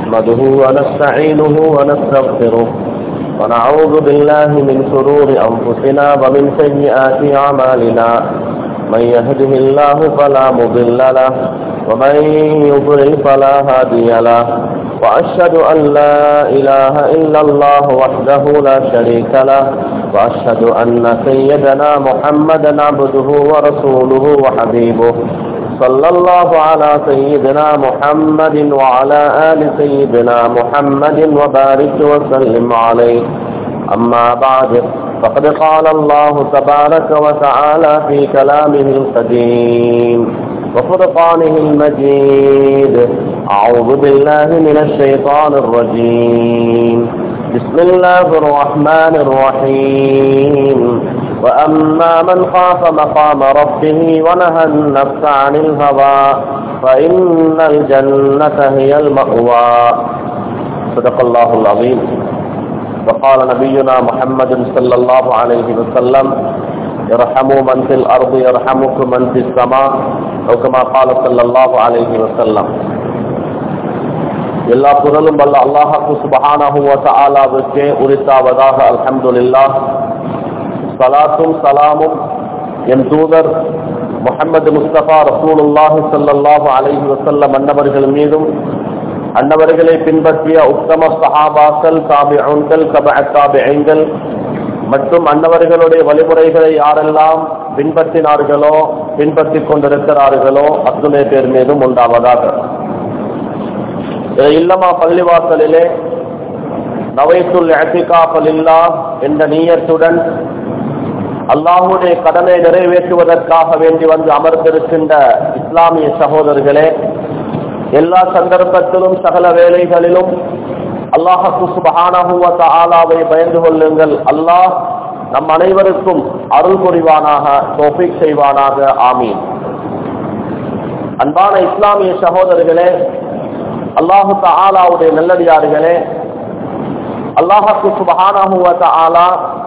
نحمده ونستعينه ونستغفره ونعوذ بالله من شرور أنفسنا ومن سيئات أعمالنا من يهده الله فلا مضل له ومن يضلل فلا هادي له وأشهد أن لا إله إلا الله وحده لا شريك له وأشهد أن سيدنا محمدا عبده ورسوله وحبيبه صلى الله على سيدنا محمد وعلى آل سيدنا محمد وبارك وسلم عليه أما بعد فقد قال الله تبارك وتعالى في كلامه القديم وفرقانه المجيد أعوذ بالله من الشيطان الرجيم بسم الله الرحمن الرحيم وأما من خاف مقام ربه ونهى النفس عن الهوى فإن الجنة هي المأوى صدق الله العظيم وقال نبينا محمد صلى الله عليه وسلم ارحموا من في الأرض يرحمكم من في السماء أو كما قال صلى الله عليه وسلم எல்லா புகழும் வல்ல அல்லாஹு சுபஹானஹு வ தஆலாவுக்கே உரித்தாவதாக அல்ஹம்துலில்லாஹ் சலாத்தும் சலாமும் என் தூதர் முஹம்மது முஸ்தபா ரசூலுல்லாஹி ஸல்லல்லாஹு அலைஹி வஸல்லம் அன்னவர்கள் மீதும் அன்னவர்களை பின்பற்றிய உத்தம சஹாபாக்கள் தாபிஊன்கள் தபஅ தாபிஈன்கள் மற்றும் அன்னவர்களுடைய வழிமுறைகளை யாரெல்லாம் பின்பற்றினார்களோ பின்பற்றிக் கொண்டிருக்கிறார்களோ அத்துணை பேர் மீதும் உண்டாவதாக இல்லமா பள்ளிவாசலிலே நவைத்துல் அத்திகாஃபலில்லா என்ற நீயத்துடன் அல்லாஹுடைய கடனை நிறைவேற்றுவதற்காக வேண்டி வந்து அமர்ந்திருக்கின்ற இஸ்லாமிய சகோதரர்களே எல்லா சந்தர்ப்பத்திலும் சகல வேலைகளிலும் அல்லாஹு சுபஹானஹுவத்த ஆலாவை பயந்து கொள்ளுங்கள் அல்லாஹ் நம் அனைவருக்கும் அருள் புரிவானாக தோஃபிக் செய்வானாக ஆமீன் அன்பான இஸ்லாமிய சகோதரர்களே அல்லாஹு ஆலாவுடைய நல்லடியார்களே அல்லாஹு சுபஹானஹுவத்த ஆலா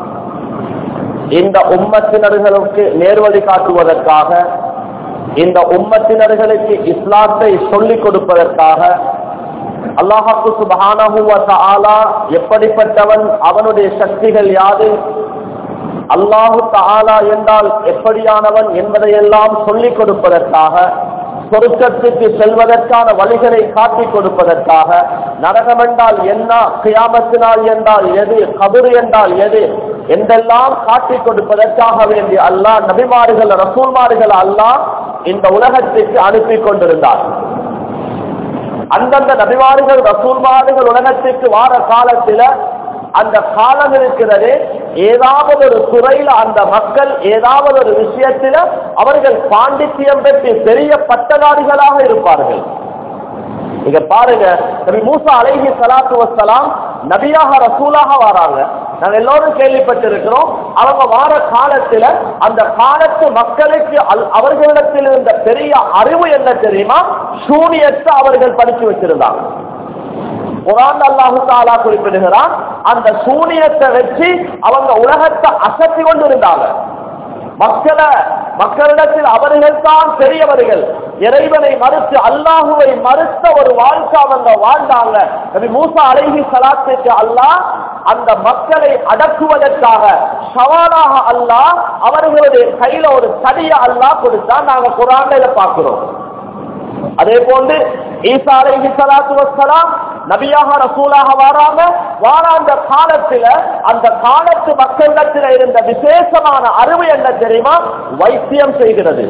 இந்த உம்மத்தினர்களுக்கு நேர்வழி காட்டுவதற்காக இந்த உம்மத்தினர்களுக்கு இஸ்லாத்தை சொல்லிக் கொடுப்பதற்காக அல்லாஹாக்கு சுபஹானஹுவத்த ஆலா எப்படிப்பட்டவன் அவனுடைய சக்திகள் யாது அல்லாஹு தாலா என்றால் எப்படியானவன் என்பதையெல்லாம் சொல்லிக் கொடுப்பதற்காக சொருக்கத்துக்கு செல்வதற்கான வழிகளை காட்டிக் கொடுப்பதற்காக நரகம் என்றால் என்ன கியாமத்தினால் என்றால் எது கபரு என்றால் எது என்றெல்லாம் காட்டிக் கொடுப்பதற்காக வேண்டி அல்லாஹ் நபிமாறுகள் ரசூல்மாறுகள் அல்லாஹ் இந்த உலகத்திற்கு அனுப்பி கொண்டிருந்தார் அந்தந்த நபிமாறுகள் ரசூல்மாறுகள் உலகத்திற்கு வார காலத்தில அந்த காலம் இருக்கிறது ஏதாவது ஒரு துறையில அந்த மக்கள் ஏதாவது ஒரு விஷயத்தில அவர்கள் பாண்டித்தியம் பெற்று பெரிய பட்டதாரிகளாக இருப்பார்கள் நீங்க பாருங்க நபி மூசா அலைஹி சலாத்து வசலாம் நபியாக ரசூலாக வராங்க நாங்க எல்லோரும் கேள்விப்பட்டிருக்கிறோம் அவங்க வார காலத்துல அந்த காலத்து மக்களுக்கு அவர்களிடத்தில் இருந்த பெரிய அறிவு என்ன தெரியுமா சூனியத்தை அவர்கள் படிச்சு வச்சிருந்தாங்க குரான் அல்லாஹு தாலா குறிப்பிடுகிறான் அந்த சூனியத்தை வச்சு அவங்க உலகத்தை அசத்தி கொண்டு இருந்தாங்க மக்களை மக்களிடத்தில் அவர்கள் தான் பெரியவர்கள் இறைவனை மறுத்து அல்லாஹுவை மறுத்த ஒரு வாழ்க்கை அவங்க வாழ்ந்தாங்க நபி மூசா அலைஹி சலாத்துக்கு அல்லாஹ் அந்த மக்களை அடக்குவதற்காக சவாலாக அல்லாஹ் அவர்களுடைய கையில ஒரு தடிய அல்லாஹ் கொடுத்தா நாங்க குரான்ல பார்க்கிறோம் அதே போன்று ஈசா அலைஹி ஸலாத்து வஸ்ஸலாம் நபியாக ரசூலாக வாராங்க வாராந்த காலத்துல அந்த காலத்து மக்களிடத்தில் இருந்த விசேஷமான அறிவு என்ன தெரியுமா வைத்தியம் செய்கிறது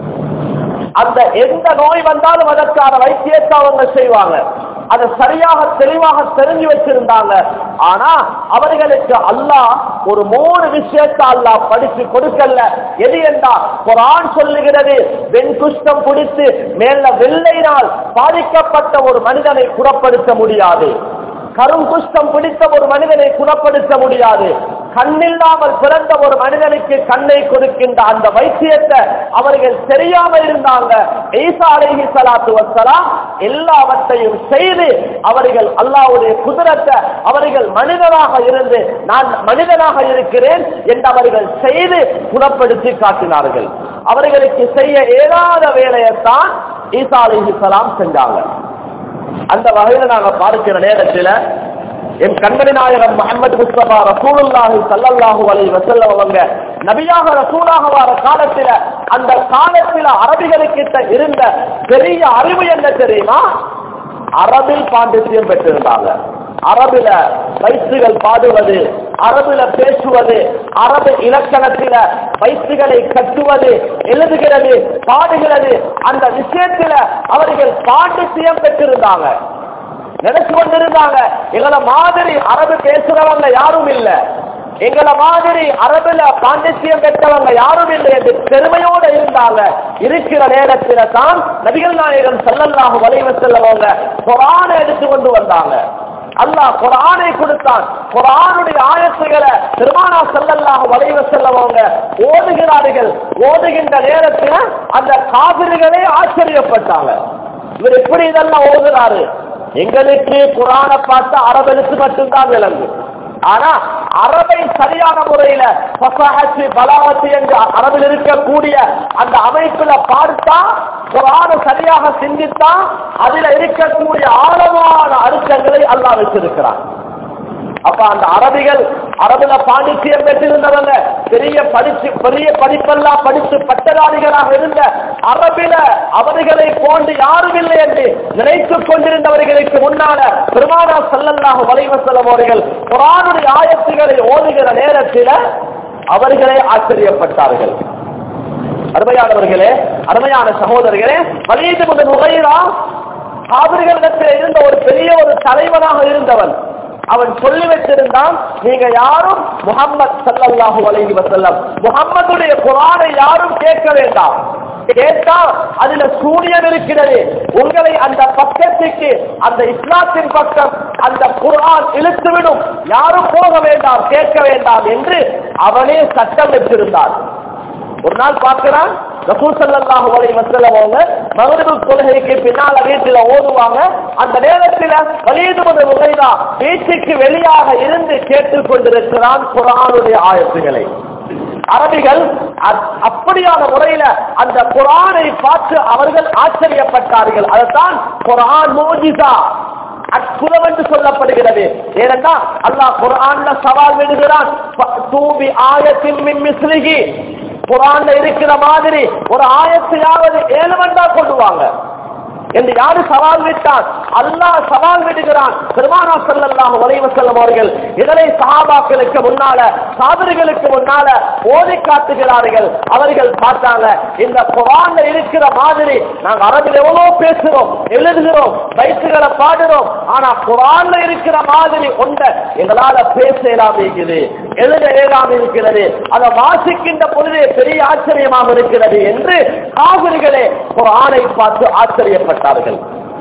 அந்த எந்த நோய் வந்தாலும் அதற்கான வைத்தியத்தை அவங்க செய்வாங்க அதை சரியாக தெளிவாக தெரிஞ்சு வச்சிருந்தாங்க ஆனா அவர்களுக்கு அல்லாஹ் ஒரு மூணு விஷயத்தை அல்லாஹ் படிச்சு கொடுக்கல எது என்றா குரான் சொல்லுகிறது வெண்குஷ்டம் பிடித்து மேல வெள்ளையினால் பாதிக்கப்பட்ட ஒரு மனிதனை குணப்படுத்த முடியாது கருங்குஷ்டம் பிடித்த ஒரு மனிதனை குணப்படுத்த முடியாது கண்ணில்லாமல் பிறந்த ஒரு மனிதனுக்கு கண்ணை கொடுக்கின்ற அந்த வைத்தியத்தை அவர்கள் தெரியாம இருந்தாங்க ஈசா அலைஹி ஸலாத்து வஸ்ஸலாம் எல்லாவற்றையும் செய்து அவர்கள் அல்லாஹ்வுடைய குதிரத்தை அவர்கள் மனிதனாக இருந்து நான் மனிதனாக இருக்கிறேன் என்று அவர்கள் செய்து குணப்படுத்தி காட்டினார்கள் அவர்களுக்கு செய்ய இயலாத வேலையைத்தான் ஈசா அலைஹி ஸலாம் செஞ்சாங்க அந்த வகையில நாங்க பார்க்கிற நேரத்துல என் கண்மணி நாயகம் முகமது முஸ்தபா ரசூலுல்லாஹி ஸல்லல்லாஹு அலைஹி வஸல்லம் அவங்க நபியாக ரசூலாக வர காலத்துல அந்த காலத்துல அரபிகளுக்கிட்ட இருந்த பெரிய அறிவு என்ன தெரியுமா அரபில் பாண்டித்யம் பெற்றிருந்தாங்க அரபில வயிற்றுகள் பாடுவது அரபில பேசுவது அரபு இலக்கணத்தில வயிற்றுகளை கட்டுவது எழுதுகிறது பாடுகிறது அந்த விஷயத்துல அவர்கள் பாண்டித்யம் பெற்றிருந்தாங்க நினைச்சு கொண்டிருந்தாங்க எங்களை மாதிரி அரபு பேசுறவங்க யாரும் இல்ல எங்களை மாதிரி அரபுல பாண்டித்யம் பெற்றவங்க யாரும் இல்லை என்று பெருமையோடு இருந்தாங்க இருக்கிற நேரத்தில தான் நபிகள் நாயகம் செல்லல்லாஹு வளைவ செல்லவங்க குரானை எடுத்து கொண்டு வந்தாங்க அல்லாஹ் குரானை கொடுத்தான் குரானுடைய ஆயத்துகளை திருமானா செல்லல்லாஹு வளைவ செல்லவங்க ஓதுகிறார்கள் ஓதுகின்ற நேரத்தில் அந்த காவிரிகளே ஆச்சரியப்பட்டாங்க இவர் எப்படி இதெல்லாம் ஓதுறாரு எங்களுக்கு குரானை பார்த்து அரபெழுத்து மட்டும்தான் விளங்கும் ஆனா அரபை சரியான முறையில பசாஹத்து பலாவத்து என்று அரபில் இருக்கக்கூடிய அந்த அமைப்புல பார்த்தா குரான சரியாக சிந்தித்தா அதுல இருக்கக்கூடிய ஆழமான அர்த்தங்களை அல்லாஹ் வச்சிருக்கிறான் அப்ப அந்த அரபிகள் அரபுல பாண்டித்யம் பெற்றிருந்தவங்க பெரிய படிச்சு பெரிய படிப்பெல்லாம் படித்து பட்டதாரிகளாக இருந்த அரபில அவர்களை போன்று யாரும் இல்லை என்று நினைத்துக் கொண்டிருந்தவர்களுக்கு முன்னால பெருமானா சல்லல்லாஹு வலைவசல்லம் அவர்கள் குரானுடைய ஆயத்துகளை ஓதுகிற நேரத்தில் அவர்களே ஆச்சரியப்பட்டார்கள் அருமையானவர்களே அருமையான சகோதரர்களே வலியது முதல் நுகைரா அவர்களிடத்தில் இருந்த ஒரு பெரிய ஒரு தலைவனாக இருந்தவன் அவன் சொல்லி வச்சிருந்தான் நீங்க யாரும் முகம்மது சல்லல்லாஹு அலைஹி வஸல்லம் முகம்மதுடைய குரானை யாரும் கேட்க வேண்டாம் கேட்டா அதுல சூரியன் இருக்கிறது உங்களை அந்த பக்கத்துக்கு அந்த இஸ்லாத்தின் பக்கம் அந்த குரான் இழுத்துவிடும் யாரும் போக வேண்டாம் கேட்க வேண்டாம் என்று அவனே சட்டம் வச்சிருந்தான் ஒரு நாள் பார்க்கிறான் ரசூல் ஸல்லல்லாஹு அலைஹி வஸல்லம் அவங்க மகரிபு தொழுகைக்கு பின்னால வீட்டுல ஓதுவாங்க அந்த நேரத்தில் வலீது முதல் முகைதா வீட்டுக்கு வெளியாக இருந்து கேட்டுக் கொண்டிருக்கிறான் குரானுடைய ஆயத்துகளை அரபிகள் அ- அப்படியான முறையில அந்த குரானை பார்த்து அவர்கள் ஆச்சரியப்பட்டார்கள் அதுதான் குரான் மோஜிசா அற்புதம் என்று சொல்லப்படுகிறது ஏனென்றா அல்லாஹ் குரான்ல சவால் விடுகிறான் "ஃப- தூபி ஆயத்தின் மின் மிஸ்லிகி குரான்ல இருக்கிற மாதிரி ஒரு ஆயத்தையாவது ஏழு மண்டா கொண்டு வாங்க என்று யாரு சவால் விட்டான் அல்லாஹ் சவால் விடுகிறான் பெருமானா ஸல்லல்லாஹு அலைஹி வஸல்லம் அவர்கள் இதனை சஹாபாக்களுக்கு முன்னால சாதனைகளுக்கு முன்னால ஓதி காட்டுகிறார்கள் அவர்கள் பார்த்தாங்க இந்த குரான்ல இருக்கிற மாதிரி நாங்க அரபில் எவ்வளவு பேசுறோம் எழுதுகிறோம் பைக்குகளை பாடுறோம் ஆனா குரான்ல இருக்கிற மாதிரி ஒன்றை எங்களால பேச இயலாம இருக்குது எழுத இயலாம இருக்கிறது அதை வாசிக்கின்ற பொழுதே பெரிய ஆச்சரியமாக இருக்கிறது என்று காவிரிகளே குரானை பார்த்து ஆச்சரியப்பட்டார்கள்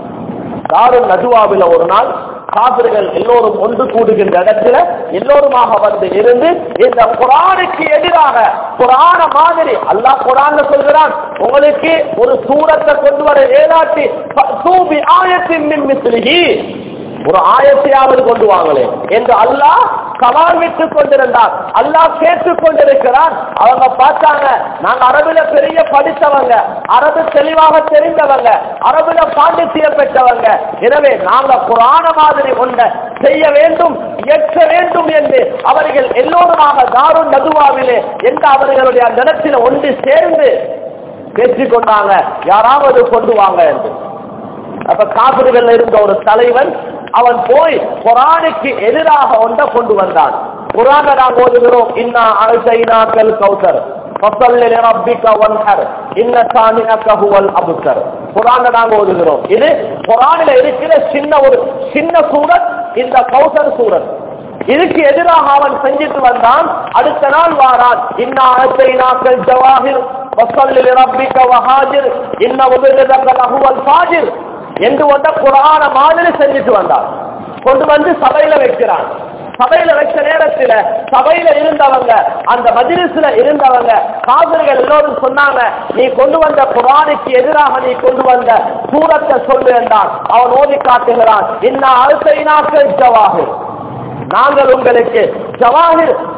தாரும் நதுவாவில ஒரு நாள் காபிர்கள் எல்லோரும் ஒன்று கூடுகின்ற இடத்துல எல்லோருமாக வந்து இருந்து இந்த குரானுக்கு எதிராக குரான மாதிரி அல்லாஹ் குரான்ல சொல்கிறான் உங்களுக்கு ஒரு சூரத்தை கொண்டு வர ஏதாட்டி தூபி ஆயத்தின் மின் மிஸ்லிஹி ஒரு ஆயத்தையாவது கொண்டு வாங்களே என்று அல்லாஹ் சவால் விட்டுக் கொண்டிருந்தார் அல்லாஹ் கேட்டுக் கொண்டிருக்கிறான் அவங்க பார்த்தாங்க நாங்க அரபுல பெரிய படித்தவங்க அரபு தெளிவாக தெரிந்தவங்க அரபுல பாண்டித்தியம் பெற்றவங்க எனவே நாங்க புராண மாதிரி ஒன்றை செய்ய வேண்டும் இயற்ற வேண்டும் என்று அவர்கள் எல்லோருமாக தாரு நதுவாவிலே என்று அவர்களுடைய அந்த இடத்தில் ஒன்று சேர்ந்து பேசிக் கொண்டாங்க யாராவது கொண்டு வாங்க என்று அப்ப காபிர்கள் இருந்த ஒரு தலைவன் அவன் போய் குரானுக்கு எதிராக ஒன்றை கொண்டு வந்தான் குரானை நாம் ஓதுகிறோம் இன்னா அழைசைனாக்கல் கௌசர் ஃபஸல்லி லிரப்பிக வன்ஹர் இன்ன சானிஅக ஹுவல் அப்சர் குரானை நாங்க ஓதுகிறோம் இது குரானில இருக்கிற சின்ன ஒரு சின்ன சூரத் இந்த கௌசர் சூரத் இதுக்கு எதிராக அவன் செஞ்சுட்டு வந்தான் அடுத்த நாள் வாரான் இன்னா அழைசைனாக்கல் ஜவாஹிர் ஃபஸல்லி லிரப்பிக வஹாஜிர் இன்ன உபிரதக லஹுவல் ஃபாஜிர் என்று வந்த குரான மாதிரி செஞ்சுட்டு வந்தான் கொண்டு வந்து சபையில வைக்கிறான் சபையில வச்ச நேரத்துல சபையில இருந்தவங்க அந்த மஜிலிஸ்ல இருந்தவங்க காதல்கள் எல்லோரும் சொன்னாங்க நீ கொண்டு வந்த குரானுக்கு எதிராக நீ கொண்டு வந்த சூரத்தை சொல்லு என்றான் அவன் ஓதி காட்டுகிறான் இன்ன அழுத்தைனாக்கள் ஜவாஹிர் நாங்கள் உங்களுக்கு ஜவாஹிர்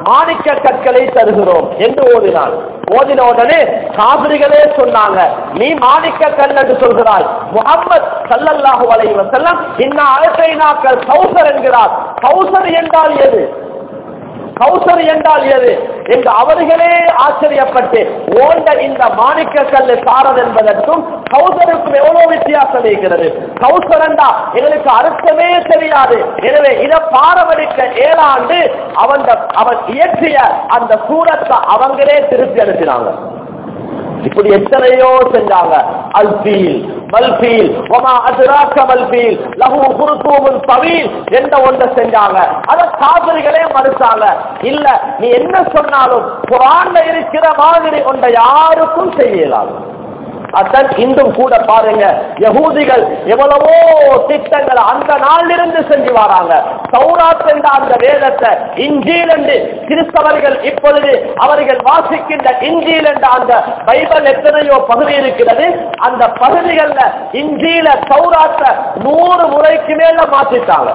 மாணிக்க கற்களை தருகிறோம் என்று ஓதினான் ஓதின உடனே காவிரிகளே சொன்னாங்க நீ மாணிக்க கல் என்று சொல்கிறாய் முகம்மது சல்லல்லாஹு அலைஹி வஸல்லம் இன்ன அழைப்பைனாக்கள் கௌசர் என்கிறார் கௌசர் என்றால் எது கௌசர் என்றால் எது என்று அவர்களே ஆச்சரியப்பட்டு ஓண்ட இந்த மாணிக்க கல்லு சாரல் என்பதற்கும் கௌசருக்கும் எவ்வளவு வித்தியாசம் இருக்கிறது கௌசர் என்றா எங்களுக்கு அர்த்தமே தெரியாது எனவே இதை பாரவடிக்க ஏழாண்டு அவன் அவன் இயற்றிய அந்த சூரத்தை அவங்களே திருப்பி அனுப்பினாங்க இப்படி எத்தனையோ செஞ்சாங்க அல்பீல் மல்பீல் ஒமா அதுராக்க மல்பீல் லஹு குருத்தூமுல் தவீல் என்ற ஒன்றை செஞ்சாங்க அத காதல்களே மறுத்தாங்க இல்ல நீ என்ன சொன்னாலும் குரான்ல இருக்கிற மாதிரி ஒன்றை யாருக்கும் செய்யலாம் அதான் இன்றும் கூட பாருங்க யகூதிகள் எவ்வளவோ திட்டங்களை அந்த நாளிலிருந்து செஞ்சு வராங்க சௌராத் என்ற அந்த வேதத்தை இஞ்சீல் என்று கிறிஸ்தவர்கள் இப்பொழுது அவர்கள் வாசிக்கின்ற இஞ்சீல் என்ற அந்த பைபிள் எத்தனையோ பகுதி இருக்கிறது அந்த பகுதிகள்ல இஞ்சீல சௌராத்த நூறு முறைக்கு மேல மாத்திட்டாங்க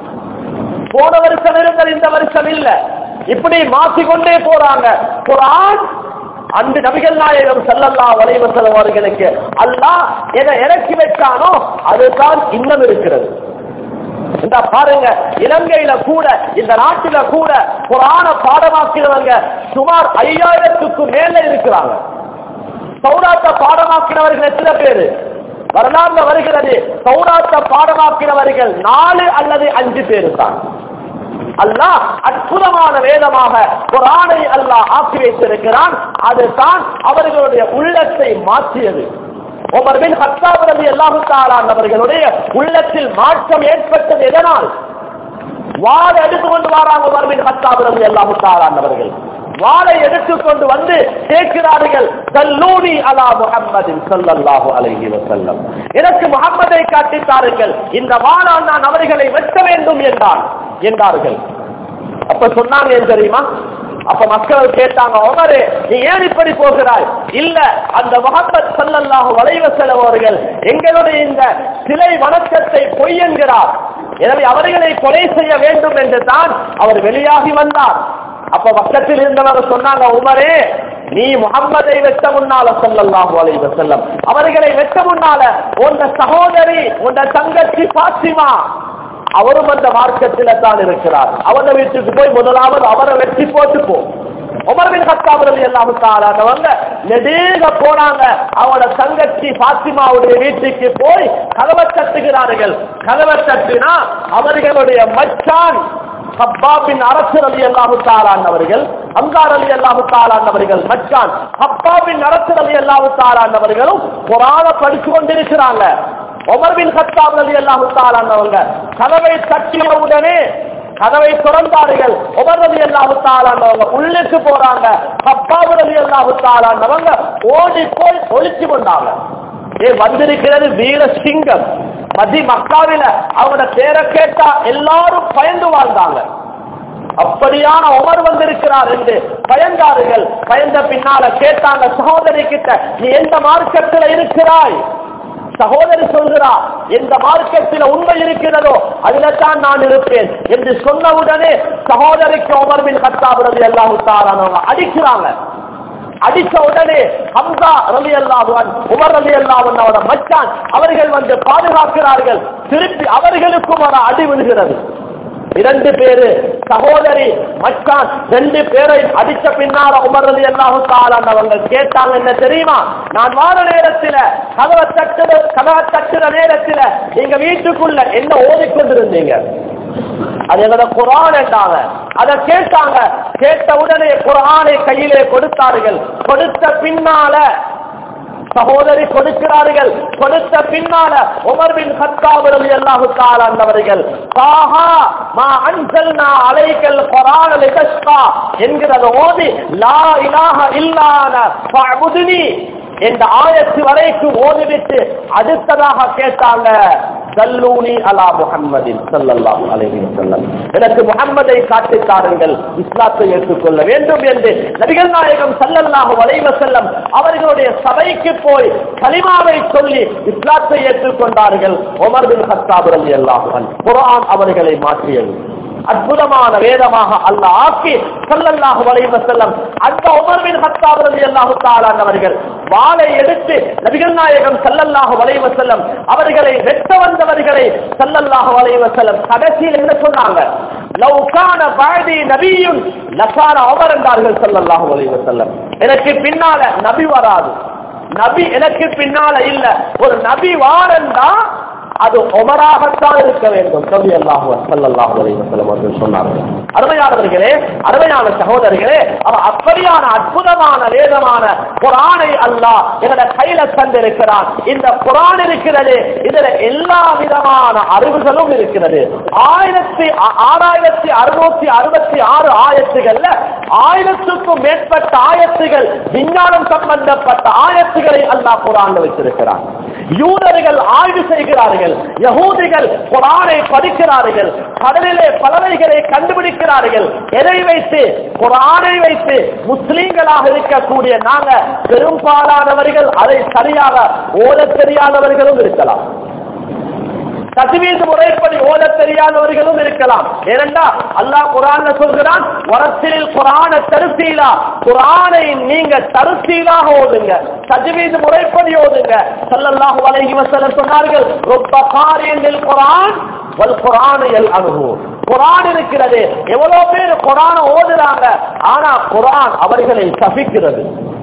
போன வருஷம் இருந்தது இந்த வருஷம் இல்ல இப்படி மாற்றிக்கொண்டே போறாங்க குரான் அந்த நபிகள் நாயகம் செல்லல்லா வலைவசலம் அவர்களுக்கு அல்லாஹ் எதை இறக்கி வச்சானோ அதுதான் இன்னும் இருக்கிறது இந்த பாருங்க இலங்கையில கூட இந்த நாட்டில கூட புராண பாடமாக்கிறவங்க சுமார் ஐயாயிரத்துக்கும் மேல இருக்கிறாங்க சௌராத்த பாடமாக்கிறவர்கள் எத்தனை பேரு வரலாறுல வருகிறது சௌராத்த பாடமாக்கிறவர்கள் நாலு அல்லது அஞ்சு பேரு தான் அல்லாஹ் அற்புதமான வேதமாக குரானை அல்லாஹ் ஆக்கி வைத்திருக்கிறான் அதுதான் அவர்களுடைய உள்ளத்தை மாற்றியது உமர் பின் ஹத்தாப் ரலி அல்லாஹு தஆலா அவர்களுடைய உள்ளத்தில் மாற்றம் ஏற்பட்டது எதனால் வாழை எடுத்து கொண்டு வராங்க உமர் பின் ஹத்தாப் ரலி அல்லாஹு தஆலா அவர்கள் வாளை எடுத்துக்கொண்டு வந்து கேட்கிறார்கள் சல்லூனி அலா முஹம்மதின் ஸல்லல்லாஹு அலைஹி வஸல்லம் எனக்கு முஹம்மதை காட்டித்தாருங்கள் இந்த வாளால் நான் அவர்களை வெட்ட வேண்டும் என்றான் என்றார்கள் அப்ப சொன்னாங்க ஏன் தெரியுமா அப்ப மக்கள் கேட்டாங்க உமரே நீ ஏன் இப்படி போகிறாய் இல்ல அந்த முகமது சல்லல்லாஹு வலைவசலம் அவர்கள் எங்களுடைய இந்த சிலை வணக்கத்தை பொய் என்கிறார் எனவே அவர்களை கொலை செய்ய வேண்டும் என்று தான் அவர் வெளியாகி வந்தார் அப்ப பக்கத்தில் இருந்தவர் சொன்னாங்க உமரே நீ முகம்மதை வெட்ட முன்னால சொல்லலாம் அலைஹி வஸல்லம் அவர்களை வெட்ட முன்னால உந்த சகோதரி உந்த தங்கச்சி பாத்திமா அவரும் அந்த மார்க்கத்தில தான் இருக்கிறார் அவன வீட்டுக்கு போய் முதலாவது அவரை வெட்டி போட்டு போ உமர்பின் கத்தாபுரல் எல்லாம் தாராதவங்க நெடுக போனாங்க அவனோட தங்கச்சி பாத்திமாவுடைய வீட்டுக்கு போய் கதவை தட்டுகிறார்கள் கதவை தட்டினா அவர்களுடைய மச்சான் ஹப்பாபின் அரசர் அலி அல்லாஹு தாலாண்டவர்கள் அங்கார் அலி அல்லாஹு தாலாண்டவர்கள் மச்சான் ஹப்பாபின் அரசர் அலி அல்லாஹு தாலாண்டவர்களும் குரான படிச்சு கொண்டிருக்கிறாங்க ஒமர்பின் ஹத்தாப் அலி அல்லாஹு தாலாண்டவங்க கதவை தட்டிய உடனே கதவை திறந்தார்கள் உமர் அலி அல்லாஹு தாலாண்டவங்க உள்ளுக்கு போறாங்க ஹப்பாபு அலி அல்லாஹு தாலாண்டவங்க ஓடி போய் ஒழிச்சு கொண்டாங்க ஏ வந்திருக்கிறது வீர சிங்கம் மதி மக்காவில அவங்களோட பேரை கேட்டா எல்லாரும் பயந்து வாழ்ந்தாங்க அப்படியான உமர் வந்திருக்கிறார் என்று பயந்தார்கள் பயந்த பின்னால கேட்டாங்க சகோதரி கிட்ட நீ எந்த மார்க்கத்தில் இருக்கிறாய் சகோதரி சொல்கிறா எந்த மார்க்கத்தில் உண்மை இருக்கிறதோ அதுல தான் நான் இருப்பேன் என்று சொன்னவுடனே சகோதரிக்கு உமர்பின் கத்தாபுரது எல்லாம் உத்தாரானவங்க அடிக்கிறாங்க அடிச்ச உடனே ஹம்சா ரலி அல்லாஹுவன் உமர் ரலி அல்லாஹுவன் அவரோட மச்சான் அவர்கள் வந்து பாதுகாக்கிறார்கள் திருப்பி அவர்களுக்கும் ஒரு அடி விழுகிறது இரண்டு பேரு சகோதரி மச்சான் ரெண்டு பேரை அடிச்ச பின்னால உமர் ரலி அல்லாஹு அவங்க கேட்டாங்க என்ன தெரியுமா நான் வார நேரத்துல கதவை தட்டுற கதவை தட்டுற நேரத்துல எங்க வீட்டுக்குள்ள என்ன ஓதிக்கொண்டிருந்தீங்க அது எங்களோட குரான் என்றாங்க அதை கேட்டாங்க கேட்ட உடனே குரானை கையிலே கொடுத்தார்கள் கொடுத்த பின்னால சகோதரி கொடுக்கிறார்கள் கொடுத்த பின்னால உமர் பின் கத்தாபுரம் அல்லாஹு தாலாண்டவர்கள் சாஹா மா அன்சல்னா அலைக்கல் குரான் லிதஸ்கா என்கிறத ஓதி லா இலாஹ இல்லான ஃபஅபுதுனி என்ற ஆயத்து வரைக்கும் ஓதிவிட்டு அடுத்ததாக கேட்டாங்க சல்லூனி அலா முஹம்மதின் ஸல்லல்லாஹு அலைஹி வஸல்லம் எனக்கு முஹம்மதை காட்டித் தாருங்கள் இஸ்லாத்தை ஏற்றுக்கொள்ள வேண்டும் என்று நபிகள் நாயகம் ஸல்லல்லாஹு அலைஹி வஸல்லம் அவர்களுடைய சபைக்கு போய் கலிமாவை சொல்லி இஸ்லாத்தை ஏற்றுக்கொண்டார்கள் உமர் பின் கத்தாப் ரலியல்லாஹு அன்ஹு குர்ஆன் அவர்களை மாற்றியது அற்புதமான வேதமாக அல்லாஹ் ஆக்கி ஸல்லல்லாஹு அலைஹி வஸல்லம் அந்த உமர் பின் கத்தாப் ரலியல்லாஹு தஆலா அவர்கள் வாளை எடுத்து நபிகள் நாயகம் ஸல்லல்லாஹு அலைஹி வஸல்லம் அவர்களை வெட்ட வந்தவர்களை ஸல்லல்லாஹு அலைஹி வஸல்லம் கடைசியில் என்ன சொன்னாங்க லவ் கான பாதி நபியுன் லகான உமர் என்றார்கள் ஸல்லல்லாஹு அலைஹி வஸல்லம் எனக்கு பின்னால நபி வராது நபி எனக்கு பின்னால இல்ல ஒரு நபி வாரண்டா அது உமராகத்தான் இருக்க வேண்டும் கவி அல்லாஹு சல்லாஹு அலைவசல்லம் அவர்கள் சொன்னார்கள் அருமையானவர்களே அருமையான சகோதரர்களே அவ அப்படியான அற்புதமான வேதமான குரானை அல்லாஹ் எங்களோட கையில தந்திருக்கிறான் இந்த குரான் இருக்கிறது இதுல எல்லா விதமான அறிவுகளும் இருக்கிறது ஆயிரத்தி ஆ- ஆறாயிரத்தி அறுநூத்தி அறுபத்தி ஆறு ஆயத்துகள்ல ஆயிரத்துக்கும் மேற்பட்ட ஆயத்துகள் விஞ்ஞானம் சம்பந்தப்பட்ட ஆயத்துகளை அல்லாஹ் குரான் வச்சிருக்கிறான் யூதர்கள் ஆய்வு செய்கிறார்கள் யகூதிகள் குரானை படிக்கிறார்கள் கடலிலே பலவைகளை கண்டுபிடிக்கிறார்கள் எதை வைத்து குரானை வைத்து முஸ்லீம்களாக இருக்கக்கூடிய நாங்க பெரும்பாலானவர்கள் அதை சரியாக ஓதத் தெரியாதவர்களும் இருக்கலாம் தஜ்வீது முறைப்படி ஓத தெரியாதவர்களும் இருக்கலாம் ஏனென்றா அல்லாஹ் குரான்ல சொல்கிறான் வரத்தில் குரான தருசீலா குரானை நீங்க தருசீலாக ஓதுங்க தஜ்வீது முறைப்படி ஓதுங்க ஸல்லல்லாஹு அலைஹி வஸல்லம் சொன்னார்கள் ரொம்ப காரியங்கள் குரான் வல் குரான் எல் அனுகு குரான் இருக்கிறது எவ்வளவு பேர் குரான ஓதுறாங்க ஆனா குரான் அவர்களை சபிக்கிறது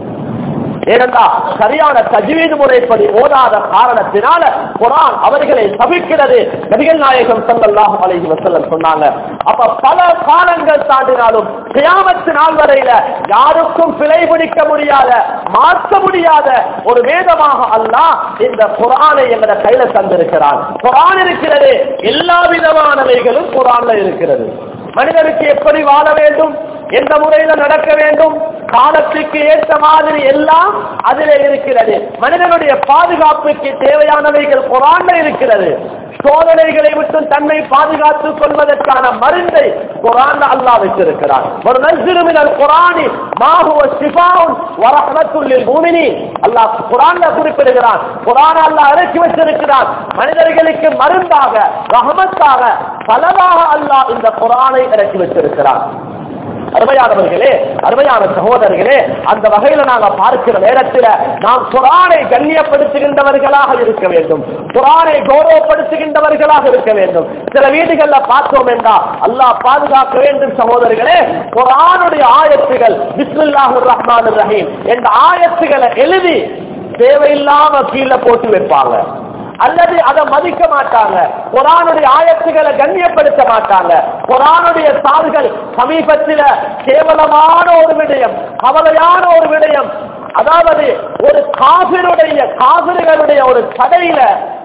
ஏனென்றா சரியான தஜ்வீது முறைப்படி ஓதாத காரணத்தினால குரான் அவர்களை சபிக்கிறது நபிகள் நாயகம் ஸல்லல்லாஹு அலைஹி வஸல்லம் சொன்னாங்க அப்ப பல காலங்கள் தாண்டினாலும் கியாமத்து நாள் வரையில யாருக்கும் பிழை பிடிக்க முடியாத மாற்ற முடியாத ஒரு வேதமாக அல்லாஹ் இந்த குரானை எங்கட கையில தந்திருக்கிறான் குரான் இருக்கிறது எல்லா விதமானவைகளும் குரான்ல இருக்கிறது மனிதனுக்கு எப்படி வாழ வேண்டும் எந்த முறையில நடக்க வேண்டும் காலத்துக்கு ஏற்ற மாதிரி எல்லாம் அதில் இருக்கிறது மனிதனுடைய பாதுகாப்புக்கு தேவையானவைகள் குரான்ல இருக்கிறது சோதனைகளை விட்டு தன்னை பாதுகாத்துக் கொள்வதற்கான மருந்தை குரான் அல்லாஹ் வச்சிருக்கிறார் ஒரு நசிறுமினர் குரானி மாஹுவ சிபாவுன் வரஹமத்துல்லில் பூமினி அல்லாஹ் குரான்ல குறிப்பிடுகிறான் குரான் அல்லாஹ் இறக்கி வச்சிருக்கிறான் மனிதர்களுக்கு மருந்தாக ரஹமத்தாக பலவாக அல்லாஹ் இந்த குரானை இறக்கி வச்சிருக்கிறான் அருமையானவர்களே அருமையான சகோதரர்களே அந்த வகையில நாங்க பார்க்கிற நேரத்தில் நாம் குரானை கண்ணியப்படுத்துகின்றவர்களாக இருக்க வேண்டும் குரானை கௌரவப்படுத்துகின்றவர்களாக இருக்க வேண்டும் சில வீடுகள்ல பார்த்தோம் என்றா அல்லாஹ் பாதுகாக்க வேண்டும் சகோதரர்களே குரானுடைய ஆயத்துகள் பிஸ்மில்லாஹுர் ரஹ்மான் ரஹீம் என்ற ஆயத்துகளை எழுதி தேவையில்லாம கீழே போட்டு வைப்பாங்க அல்லது அதை மதிக்க மாட்டாங்க குரானுடைய ஆயத்துகளை கண்ணியப்படுத்த மாட்டாங்க குரானுடைய தாள்கள் சமீபத்தில் கேவலமான ஒரு விடயம் கவலையான ஒரு விடயம் அதாவது ஒரு காபிருடைய காபிர்களுடைய ஒரு கடையில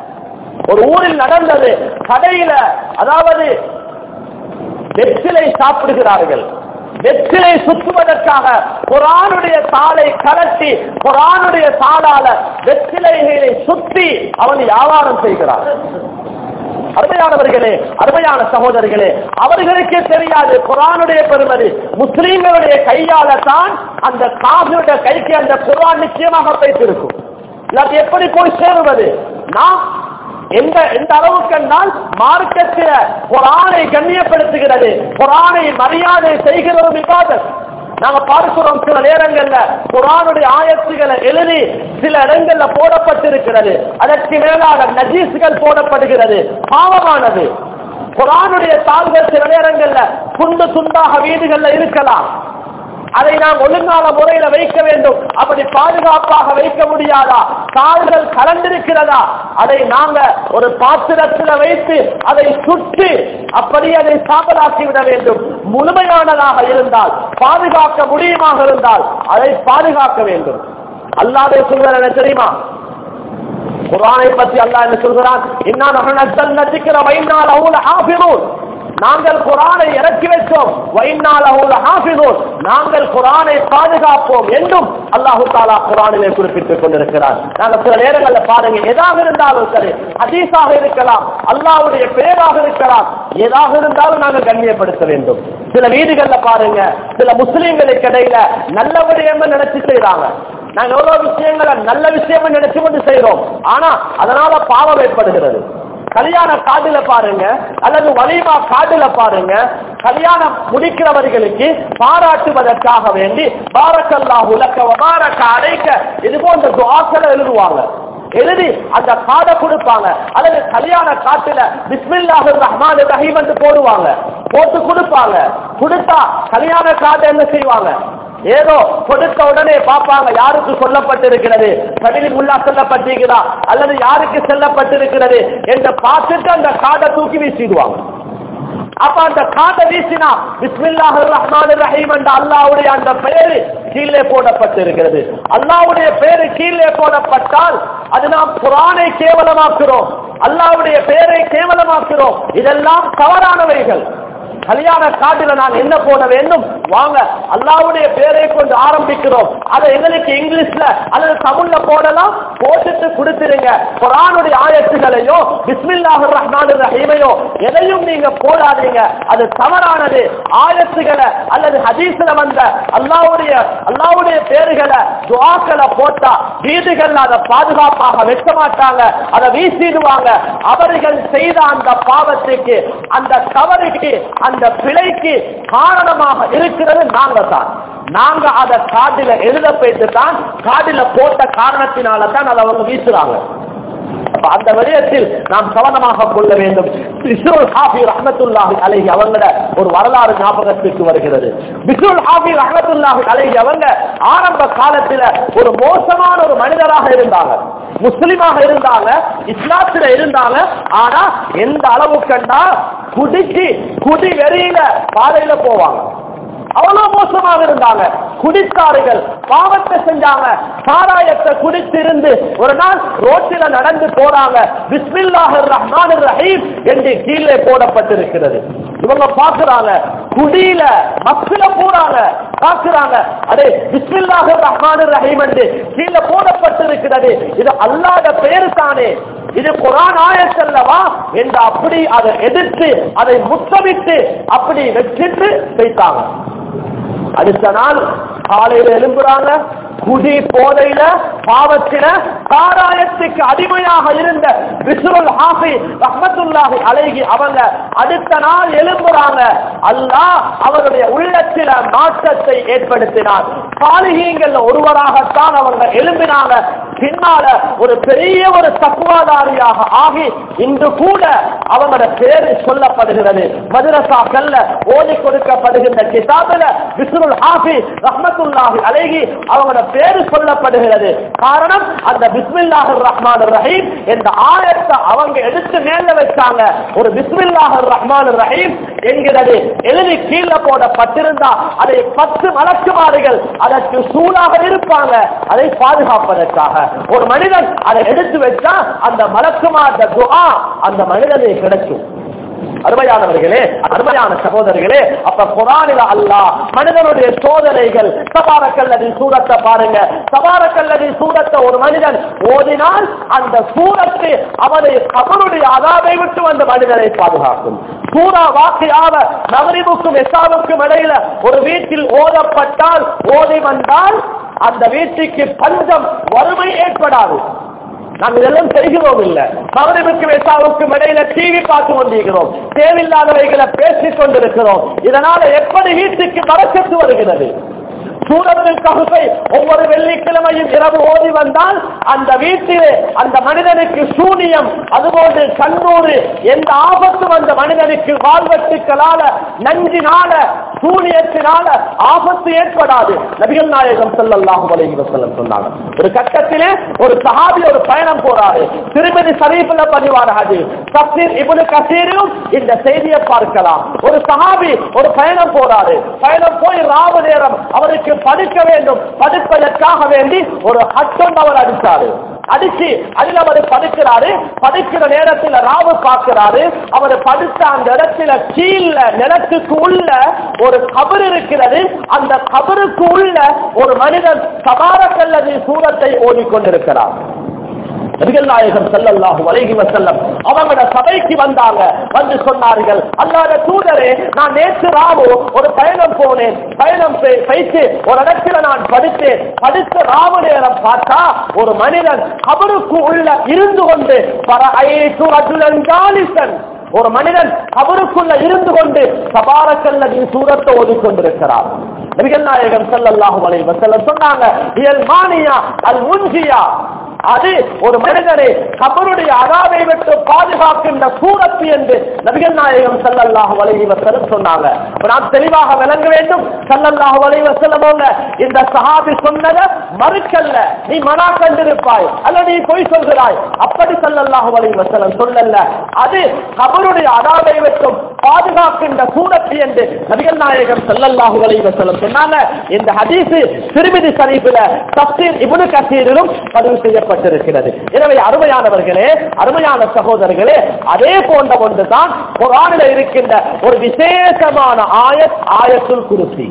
ஒரு ஊரில் நடந்தது கடையில அதாவது வெற்றிலை சாப்பிடுகிறார்கள் வெற்றிலை சுற்றுவதற்காக குரானுடைய தாளை கலட்டி குரானுடைய தாளால வெற்றிலைகளை சுற்றி அவன் வியாபாரம் செய்கிறான் அருமையானவர்களே அருமையான சகோதரர்களே அவர்களுக்கே தெரியாது குரானுடைய பெருமதி முஸ்லீம்களுடைய கையால தான் அந்த காபியுடைய கைக்கு அந்த குரான் நிச்சயமாக வைத்திருக்கும் இல்லாட்டி எப்படி போய் சேருவது நாம் எந்த எந்த அளவுக்கு என்றால் மார்க்கத்தில குரானை கண்ணியப்படுத்துகிறது குரானை மரியாதை செய்கிறதும் இபாதத் நாங்க பார்க்கிறோம் சில நேரங்கள்ல குரானுடைய ஆயத்துகளை எழுதி சில இடங்கள்ல போடப்பட்டிருக்கிறது அதற்கு மேலாக நஜீஸ்கள் போடப்படுகிறது பாவமானது குரானுடைய தாள்கள் சில நேரங்கள்ல துண்டு துண்டாக வீடுகள்ல இருக்கலாம் அதை நாம் ஒழுங்கான முறையில வைக்க வேண்டும் அப்படி பாதுகாப்பாக வைக்க முடியாதா கால்கள் கலந்திருக்கிறதா அதை நாங்க ஒரு பாத்திரத்தில் வைத்து அதை சுற்றி அப்படி அதை சாம்பலாக்கி விட வேண்டும் முழுமையானதாக இருந்தால் பாதுகாக்க முடியுமாக இருந்தால் அதை பாதுகாக்க வேண்டும் அல்லாதே சொல்கிற என்ன தெரியுமா குரானை பற்றி அல்லாஹ் என்ன சொல்கிறான் இன்னா நகனத்தல் நதிக்கிற வைனால் அவுல ஆபினூன் நாங்கள் குரானை இறக்கி வைத்தோம் வைனால் அவுல ஆபினூன் நாங்கள் குரானை பாதுகாப்போம் என்றும் அல்லாஹு தாலா குரானிலே குறிப்பிட்டுக் கொண்டிருக்கிறார் நாங்கள் சில நேரங்களில் பாருங்க எதாக இருந்தாலும் சரி ஹதீஸாக இருக்கலாம் அல்லாஹ்வுடைய பெயராக இருக்கலாம் எதாக இருந்தாலும் நாங்கள் கண்ணியப்படுத்த வேண்டும் சில வீடுகள்ல பாருங்க சில முஸ்லிம்களுக்கு இடையில நல்ல விடயம் நினைச்சு செய்யறாங்க நாங்க எவ்வளவு விஷயங்களை நல்ல விஷயம் நினைச்சு கொண்டு செய்யறோம் ஆனா அதனால பாவம் ஏற்படுகிறது கல்யாண காடுல பாருங்க அல்லது வலிமா காடுல பாருங்க கல்யாணம் முடிக்கிறவர்களுக்கு பாராட்டுவதற்காக வேண்டி பாரக்கல்லா உலக்க பாரக்க அடைக்க இது போன்ற துவாக்களை எழுதுவாங்க எழுதி அந்த காடை கொடுப்பாங்க அல்லது கல்யாண காட்டுல பிஸ்மில்லாஹு ரஹ்மான் ரஹீம் என்று போடுவாங்க போட்டு கொடுப்பாங்க கொடுத்தா கல்யாண காட்டை என்ன செய்வாங்க ஏதோ கொடுத்த உடனே பார்ப்பாங்க யாருக்கு சொல்லப்பட்டிருக்கிறது கடிலி முல்லா சொல்லப்பட்டிருக்கிறா அல்லது யாருக்கு சொல்லப்பட்டிருக்கிறது என்று பார்த்துட்டு அந்த காடை தூக்கி வீசிடுவாங்க அப்ப அந்த காட்டை வீசினா பிஸ்மில்லாஹ் ரஹ்மான் ரஹீம் என்ற அல்லாவுடைய அந்த பெயரு கீழே போடப்பட்டிருக்கிறது அல்லாவுடைய பெயரு கீழே போடப்பட்டால் அது நாம் குரானை கேவலமாக்குறோம் அல்லாவுடைய பெயரை கேவலமாக்குறோம் இதெல்லாம் தவறானவைகள் கல்யாண காட்டில நான் என்ன போட வேண்டும் வாங்க அல்லாவுடைய பேரை கொண்டு ஆரம்பிக்கிறோம் அதை எங்களுக்கு இங்கிலீஷ்ல அல்லது தமிழ்ல போடலாம் போட்டுட்டு கொடுத்துருங்க குரானுடைய ஆயத்துகளையோ பிஸ்மில்லாஹ் ரஹ்மான் ரஹீமையோ எதையும் நீங்க போடாதீங்க அது தவறானது ஆயத்துகளை அல்லது ஹதீஸ்ல வந்த அல்லாவுடைய அல்லாவுடைய பேருகளை துவாக்களை போட்டா வீடுகள்ல அதை பாதுகாப்பாக வைக்க மாட்டாங்க அதை வீசிடுவாங்க அவர்கள் செய்த அந்த பாவத்துக்கு அந்த தவறுக்கு அந்த பிழைக்கு காரணமாக இருக்கிறது நாங்க தான் நாங்க அதை காட்டில எழுத போயிட்டு தான் காட்டில போட்ட காரணத்தினால தான் அதை அவங்க வீசுறாங்க அப்ப அந்த விடயத்தில் நாம் கவனமாக கொள்ள வேண்டும் பிஸ்ருல் ஹாஃபி ரஹ்மத்துல்லாஹி அலைஹி அவங்கள ஒரு வரலாறு ஞாபகத்திற்கு வருகிறது பிஸ்ருல் ஹாஃபி ரஹ்மத்துல்லாஹி அலைஹி அவங்க ஆரம்ப காலத்துல ஒரு மோசமான ஒரு மனிதராக இருந்தாங்க முஸ்லிமாக இருந்தாங்க இஸ்லாத்துல இருந்தாங்க ஆனா எந்த அளவு கண்டா குடிச்சு குடி வெறியில பாதையில போவாங்க அவ்வளவு மோசமாக இருந்தாங்க குடித்தார்கள் பாவத்தை செஞ்சாங்க சாராயத்தை குடித்திருந்து ஒரு நாள் ரோட்டில நடந்து போறாங்க பிஸ்மில்லாஹ் ரஹ்மான் ரஹீம் என்று கீழே போடப்பட்டிருக்கிறது இவங்க பாக்குறாங்க குடியில மக்கள போறாங்க பாக்குறாங்க அடே பிஸ்மில்லாஹ் ரஹ்மான் ரஹீம் என்று கீழே போடப்பட்டிருக்கிறது இது அல்லாத பேரு தானே இது குரான் ஆயத்தல்லவா என்று அப்படி அதை எதிர்த்து அதை முத்தமிட்டு அப்படி வச்சிட்டு போயிட்டாங்க அடுத்த நாள் காலையில எழும்புறாங்க குடி போதையில பாவத்தில சாராயத்துக்கு அடிமையாக இருந்த விசுருல் ஹாஃபி ரஹ்மத்துல்லாஹி அலைஹி அவங்க அடுத்த நாள் எழும்புறாங்க அல்லாஹ் அவருடைய உள்ளத்தில மாற்றத்தை ஏற்படுத்தினார் சாலிகீங்கள் ஒருவராகத்தான் அவங்க எழும்பினாங்க பின்னால ஒரு பெரிய ஒரு தக்குவாதாரியாக ஆகி இன்று கூட அவங்களோட பேரு சொல்லப்படுகிறது மதுரசாக்கள்ல ஓதி கொடுக்கப்படுகின்ற கிதாபில விசுருல் ஹாஃபி ரஹ்மத்துல்லாஹி அலைஹி அவங்களோட பேரு சொல்லப்படுகிறது காரணம் அந்த பிஸ்மில்லாஹ் ரஹ்மான் ரஹீம் என்ற ஆயத்தை அவங்க எடுத்து மேல வச்சாங்க ஒரு பிஸ்மில்லாஹ் ரஹ்மான் ரஹீம் என்கிறது எழுதி கீழே போடப்பட்டிருந்தா அதை பத்து மலக்குமாறுகள் அதற்கு சூழாக இருப்பாங்க அதை பாதுகாப்பதற்காக ஒரு மனிதன் அதை எடுத்து வச்சா அந்த மலக்குமார் துஆ அந்த மனிதனை கிடைக்கும் அருமையானவர்களே அருமையான சகோதரர்களே அப்ப குரானில அல்லாஹ் மனிதனுடைய சோதனைகள் சபாரக்கல்லதி சூரத்தை பாருங்க சபாரக்கல்லதி சூரத்தை ஒரு மனிதன் ஓதினால் அந்த சூரத்து அவனை அவனுடைய அதாவை விட்டு அந்த மனிதனை பாதுகாக்கும் சூரா வாக்கியாக நகரிவுக்கும் எசாவுக்கும் இடையில ஒரு வீட்டில் ஓதப்பட்டால் ஓதி வந்தால் அந்த வீட்டுக்கு பஞ்சம் வறுமை ஏற்படாது நாம் இதெல்லாம் செய்கிறோம் இல்ல மகனுக்கு வெசாவுக்கும் இடையில டிவி பார்த்து கொண்டிருக்கிறோம் தேவையில்லாதவைகளை பேசிக் கொண்டிருக்கிறோம் இதனால எப்படி வீட்டுக்கு வரக்கத்து வருகிறது சூரத்தில் ககுசை ஒவ்வொரு வெள்ளிக்கிழமையும் இரவு ஓதி வந்தால் அந்த வீட்டிலே அந்த மனிதனுக்கு சூனியம் அதுபோன்று கண்ணூறு எந்த ஆபத்தும் அந்த மனிதனுக்கு வாழ்வெட்டுக்களால நஞ்சினால சூனியத்தினால ஆபத்து ஏற்படாது நபிகள் நாயகம் ஸல்லல்லாஹு அலைஹி வஸல்லம் சொன்னாங்க ஒரு கட்டத்திலே ஒரு சஹாபி ஒரு பயணம் போறாரு திருமதி ஷரீஃப்ல பதிவான ஹதீஸ் தஃசீர் இப்னு கசீரிலும் இந்த செய்தியை பார்க்கலாம் ஒரு சஹாபி ஒரு பயணம் போறாரு பயணம் போய் ராவு நேரம் அவருக்கு படுக்க வேண்டும் படுப்பதற்காக வேண்டி ஒரு ஹட்டம் அவர் அடிச்சாரு அடிச்சு அதில் அவர் படுக்கிறாரு படுக்கிற நேரத்தில் ராவு பார்க்கிறாரு அவர் படுத்த அந்த இடத்துல கீழ நிலத்துக்கு உள்ள ஒரு கபர் இருக்கிறது அந்த கபருக்கு உள்ள ஒரு மனிதன் சபாரக்கல்லதி சூரத்தை ஓடிக்கொண்டிருக்கிறார் நபிகள் நாயகம் ஸல்லல்லாஹு அலைஹி வஸல்லம் அவங்களோட சபைக்கு வந்தாங்க வந்து சொன்னார்கள் அல்லாஹ்வுடைய தூதரே நான் நேற்று ராவு ஒரு பயணம் போனேன் பயணம் செய்- செய்து ஒரு இடத்துல நான் படித்தேன் படித்த ராவு நேரம் பார்த்தா ஒரு மனிதன் கபருக்கு உள்ள இருந்து கொண்டு பரஐது ரஜுலன் ஜாலிசன் ஒரு மனிதன் அவருக்குள்ள இருந்து கொண்டு சபாரக்கல்லதின் சூரத்தை ஓதிக்கொண்டிருக்கிறார் நபிகள் நாயகம் ஸல்லல்லாஹு அலைஹி வஸல்லம் சொன்னாங்க இயல் மானியா அல் முன்ஜியா அது ஒரு மனிதனை கபருடைய அதாவை விட்டு பாதுகாக்கின்ற சூரத்து என்று நபிகள் நாயகம் ஸல்லல்லாஹு அலைஹி வஸல்லம் சொன்னாங்க அப்ப நாம் தெளிவாக விளங்க வேண்டும் ஸல்லல்லாஹு அலைஹி வஸல்லம் அவங்க இந்த சஹாபி சொன்னதை மறுக்கல்ல நீ மனா கண்டிருப்பாய் அல்ல நீ பொய் சொல்கிறாய் அப்படி ஸல்லல்லாஹு அலைஹி வஸல்லம் சொல்லல அது கபருடைய அதாவை விட்டும் பாதுகாக்கின்ற சூரத்து என்று நபிகள் நாயகம் ஸல்லல்லாஹு அலைஹி வஸல்லம் சொன்னாங்க இந்த ஹதீஸ் திருமிதி ஷரீஃபில தஃசீர் இப்னு கசீரிலும் பதிவு செய்யப்பட்டிருக்கிறது எனவே அருமையானவர்களே அருமையான சகோதரர்களே அதே போன்ற ஒன்றுதான் குர்ஆனில் இருக்கின்ற ஒரு விசேஷமான ஆயத் ஆயத்துல் குருசி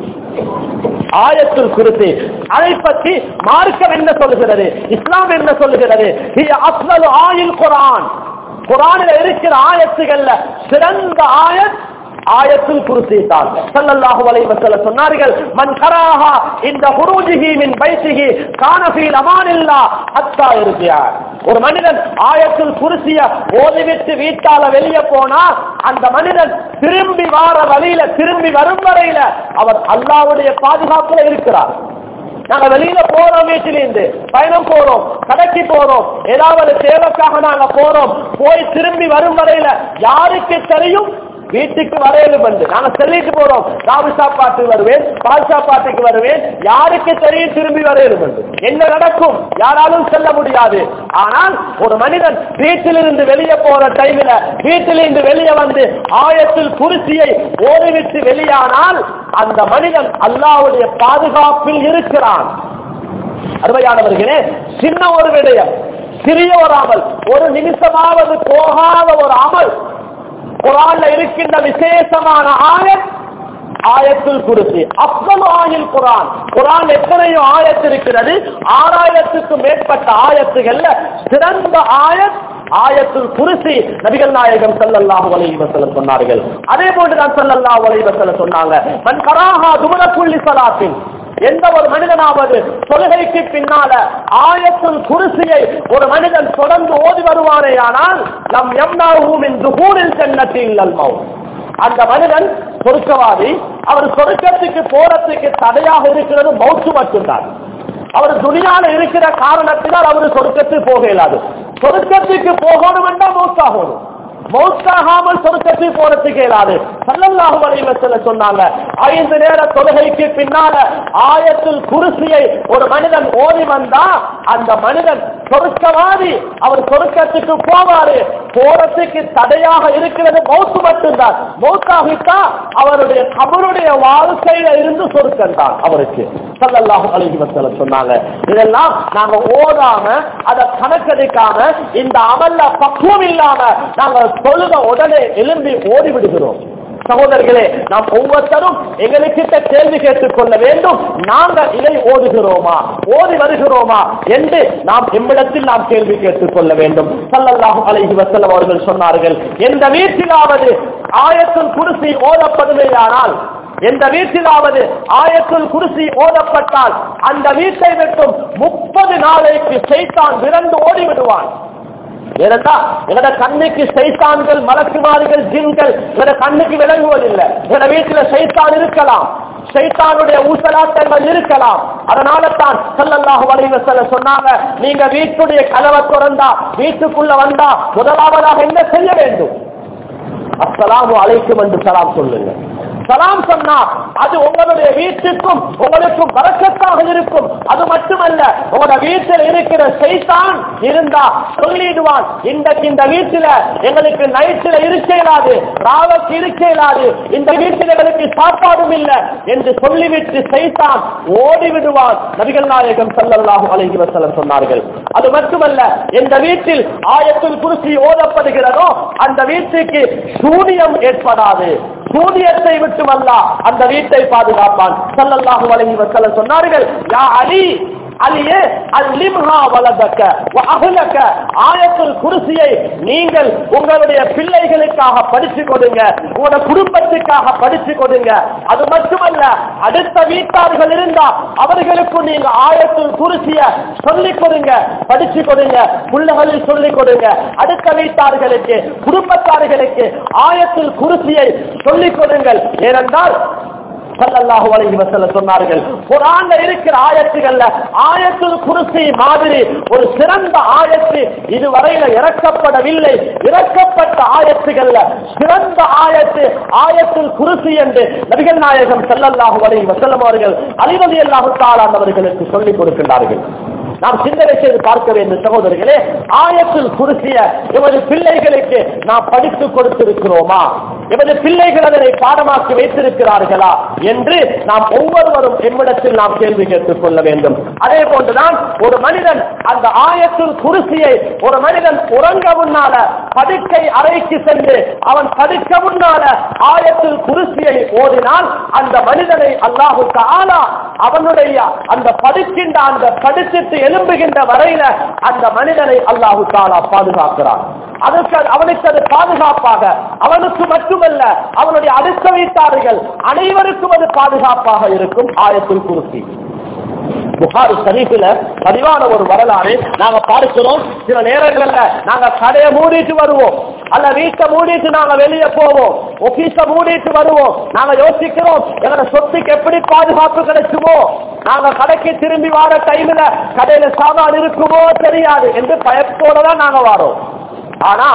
ஆயத்துல் குருசி அதை பற்றி மார்க்கம் என்ன சொல்லுகிறது இஸ்லாம் என்ன சொல்லுகிறது இது அஸ்லல் ஆயில் குர்ஆன் குர்ஆனில் இருக்கிற ஆயத்துகள்ல சிறந்த ஆயத் ஆயத்துல் குருசி தான் ஸல்லல்லாஹு அலைஹி வஸல்லம் சொன்னார்கள் மன் கராஹா இந்த ஹுரூஜிஹி மின் பைத்திஹி கான ஃபீ அமானில்லா ஹத்தா இர்ஜியா ஒரு மனிதன் ஆயத்துல் குருசிய ஓதிவிட்டு வீட்டால வெளியே போனா அந்த மனிதன் திரும்பி வார வழியில திரும்பி வரும் வரையில அவர் அல்லாஹ்வுடைய பாதுகாப்புல இருக்கிறார் நாங்க வெளியில போறோம் வீட்டிலிருந்து பயணம் போறோம் கடைக்கு போறோம் ஏதாவது தேவைக்காக நாங்க போறோம் போய் திரும்பி வரும் வரையில யாருக்கு தெரியும் வீட்டுக்கு வரையிலும் வந்து நாங்க சொல்லிட்டு போறோம் காபி சாப்பாட்டுக்கு வருவேன் பால் சாப்பாட்டுக்கு வருவேன் யாருக்கு தெரியும் திரும்பி வரையிலும் வந்து என்ன நடக்கும் யாராலும் செல்ல முடியாது ஆனால் ஒரு மனிதன் வீட்டிலிருந்து வெளியே போற டைம்ல வீட்டிலிருந்து வெளியே வந்து ஆயத்தில் குருசியை ஓடிவிட்டு வெளியானால் அந்த மனிதன் அல்லாவுடைய பாதுகாப்பில் இருக்கிறான் அருமையானவர்களே சின்ன ஒரு விடயம் சிறிய ஒரு அமல் ஒரு நிமிஷமாவது போகாத ஒரு அமல் குரான்ல இருக்கின்ற விசேஷமான ஆயத் ஆயத்துல் குருசி அப்தல் ஆயில் குரான் குரான் எத்தனையோ ஆயத்து இருக்கிறது ஆறாயிரத்துக்கும் மேற்பட்ட ஆயத்துகள்ல சிறந்த ஆயத் ஆயத்துல் குருசி நபிகள் நாயகம் ஸல்லல்லாஹு அலைஹி வஸல்லம் சொன்னார்கள் அதே போன்று தான் ஸல்லல்லாஹு அலைஹி வஸல்லம் சொன்னாங்க மன் கராஹா துபர குல்லி ஸலாத்தின் எந்த ஒரு மனிதனாவது தொழுகைக்கு பின்னால ஆயத்துல் குருசியை ஒரு மனிதன் தொடர்ந்து ஓதி வருவானேயானால் நம் எம்னாவும் துகூரில் சென்னத்தில் அல்மௌத் அந்த மனிதன் சொருக்கவாதி அவர் சொருக்கத்துக்கு போறதுக்கு தடையாக இருக்கிறது மௌத்து மட்டும்தான் அவர் துணியால இருக்கிற காரணத்தினால் அவர் சொருக்கத்துக்கு போக இயலாது சொருக்கத்துக்கு போகணும் என்றால் மௌத்தாகணும் மௌத்தாகாமல் சொருக்கத்துக்கு போறதுக்கு இயலாது சல்லல்லாஹு அலைஹி வஸல்லம் சொன்னாங்க ஐந்து நேர தொழுகைக்கு பின்னால ஆயத்தில் குருசியை ஒரு மனிதன் ஓதி வந்தா அந்த மனிதன் சொருக்கவாதி அவர் சொருக்கத்துக்கு போவாரு போறதுக்கு தடையாக இருக்கிறது மௌத்து மட்டும்தான் மௌத்தாகிட்டா அவருடைய கபருடைய வாழ்க்கையில இருந்து சொருக்கம் தான் அவருக்கு சல்லல்லாஹு அலைஹி வஸல்லம் சொன்னாங்க இதெல்லாம் நாங்க ஓதாம அதை கணக்கெடுக்காம இந்த அமல்ல பக்குவம் இல்லாம நாங்க தொழுத உடனே எழும்பி ஓடி விடுகிறோம் சகோதரர்களே நாம் ஒவ்வொருத்தரும் எங்களுக்கிட்ட கேள்வி கேட்டுக் கொள்ள வேண்டும் நாங்கள் இதை ஓதுகிறோமா ஓதி வருகிறோமா என்று நாம் எம்மிடத்தில் நாம் கேள்வி கேட்டுக் கொள்ள வேண்டும் சல்லல்லாஹு அலைஹி வஸல்லம் அவர்கள் சொன்னார்கள் எந்த வீட்டிலாவது ஆயத்துல் குருசி ஓதப்படுமையானால் எந்த வீட்டிலாவது ஆயத்துல் குருசி ஓதப்பட்டால் அந்த வீட்டை விட்டும் முப்பது நாளைக்கு செய்தான் விரண்டு ஓடி விடுவான் ஏனென்றா எங்கட கண்ணுக்கு சைத்தான்கள் மலக்குமாரிகள் ஜின்கள் எங்கட கண்ணுக்கு விளங்குவதில்லை எங்கட வீட்டுல சைத்தான் இருக்கலாம் சைத்தானுடைய ஊசலாட்டங்கள் இருக்கலாம் அதனால தான் சல்லல்லாஹு அலைஹி வஸல்லம் சொன்னாங்க நீங்க வீட்டுடைய கதவை திறந்தா வீட்டுக்குள்ள வந்தா முதலாவதாக என்ன செய்ய வேண்டும் அஸ்ஸலாமு அலைக்கும் என்று சலாம் சொல்லுங்க சலாம் சொன்னா அது உங்களுடைய வீட்டுக்கும் உங்களுக்கும் வரக்கத்தாக இருக்கும் அது மட்டுமல்ல உங்களோட வீட்டில் இருக்கிற சைத்தான் இருந்தா சொல்லிடுவான் இன்றைக்கு இந்த வீட்டில எங்களுக்கு நைட்டில் இருக்க இயலாது ராவக்கு இருக்க இயலாது இந்த வீட்டில் எங்களுக்கு சாப்பாடும் இல்லை என்று சொல்லிவிட்டு சைத்தான் ஓடி விடுவான் நபிகள் நாயகம் ஸல்லல்லாஹு அலைஹி வஸல்லம் சொன்னார்கள் அது மட்டுமல்ல எந்த வீட்டில் ஆயத்தில் குருசி ஓதப்படுகிறதோ அந்த வீட்டுக்கு சூனியம் ஏற்படாது சூனியத்தை விட்டுமல்ல அந்த வீட்டை பாதுகாப்பான் ஸல்லல்லாஹு அலைஹி வஸல்லம் சொன்னார்கள் யா அலி அலியே அல்லிம்ஹா வலதக்க வ அஹ்லக ஆயத்துல் குர்சியை நீங்கள் உங்களுடைய பிள்ளைகளுக்காக படிச்சு கொடுங்க உங்களோட குடும்பத்துக்காக படிச்சு கொடுங்க அது மட்டுமல்ல அடுத்த வீட்டார்கள் இருந்தா அவர்களுக்கும் நீங்க ஆயத்துல் குருசிய சொல்லிக் கொடுங்க படிச்சு கொடுங்க பிள்ளைகளில் சொல்லிக் கொடுங்க அடுத்த வீட்டார்களுக்கு குடும்பத்தார்களுக்கு ஆயத்துல் குருசியை சொல்லிக் கொடுங்கள் ஏனென்றால் ஸல்லல்லாஹு அலைஹி வஸல்லம் சொன்னார்கள் குர்ஆன்ல இருக்கிற ஆயத்துகள்ல ஆயத்துல் குர்சி மாதிரி ஒரு சிறந்த ஆயத்து இதுவரையில இறக்கப்படவில்லை இறக்கப்பட்ட ஆயத்துகள்ல சிறந்த ஆயத்து ஆயத்துல் குர்சி என்று நபிகள் நாயகம் ஸல்லல்லாஹு அலைஹி வஸல்லம் அவர்கள் அலி ரலியல்லாஹு தஆலா அவர்களுக்கு சொல்லிக் கொடுக்கின்றார்கள் நாம் சிந்தனை செய்து பார்க்க வேண்டும் சகோதரர்களே ஆயத்தில் குருசிய எமது பிள்ளைகளுக்கு நாம் படித்து கொடுத்திருக்கிறோமா எமது பிள்ளைகள் அதனை பாடமாக்கி வைத்திருக்கிறார்களா என்று நாம் ஒவ்வொருவரும் எம்மிடத்தில் நாம் கேள்வி கேட்டுக் கொள்ள வேண்டும் அதே போன்றுதான் ஒரு மனிதன் அந்த ஆயத்தில் குருசியை ஒரு மனிதன் உறங்க முன்னால படுக்கை அறைக்கு சென்று அவன் படுக்க முன்னால ஆயத்தில் குருசியை ஓதினால் அந்த மனிதனை அல்லாஹு தாலா அவனுடைய அந்த படுக்கின்ற அந்த படுத்திட்டு எழும்புகின்ற வரையில அந்த மனிதனை அல்லாஹு தாலா பாதுகாக்கிறான் அதற்கு அது- அவனுக்கு அது பாதுகாப்பாக அவனுக்கு மட்டுமல்ல அவனுடைய அடுத்த வீட்டார்கள் அனைவருக்கும் அது பாதுகாப்பாக இருக்கும் ஆயத்தில் குருசி புகாரி ஷரீஃபில பதிவான ஒரு வரலாறு நாங்க பார்க்கிறோம் சில நேரங்கள்ல நாங்க கடையை மூடிட்டு வருவோம் அல்ல வீட்டை மூடிட்டு நாங்க வெளியே போவோம் ஒபீஸ மூடிட்டு வருவோம் நாங்க யோசிக்கிறோம் எங்களோட சொத்துக்கு எப்படி பாதுகாப்பு கிடைக்குமோ நாங்க கடைக்கு திரும்பி வர டைம்ல கடையில சாமான் இருக்குமோ தெரியாது என்று பயத்தோட தான் நாங்க வரோம் ஆனா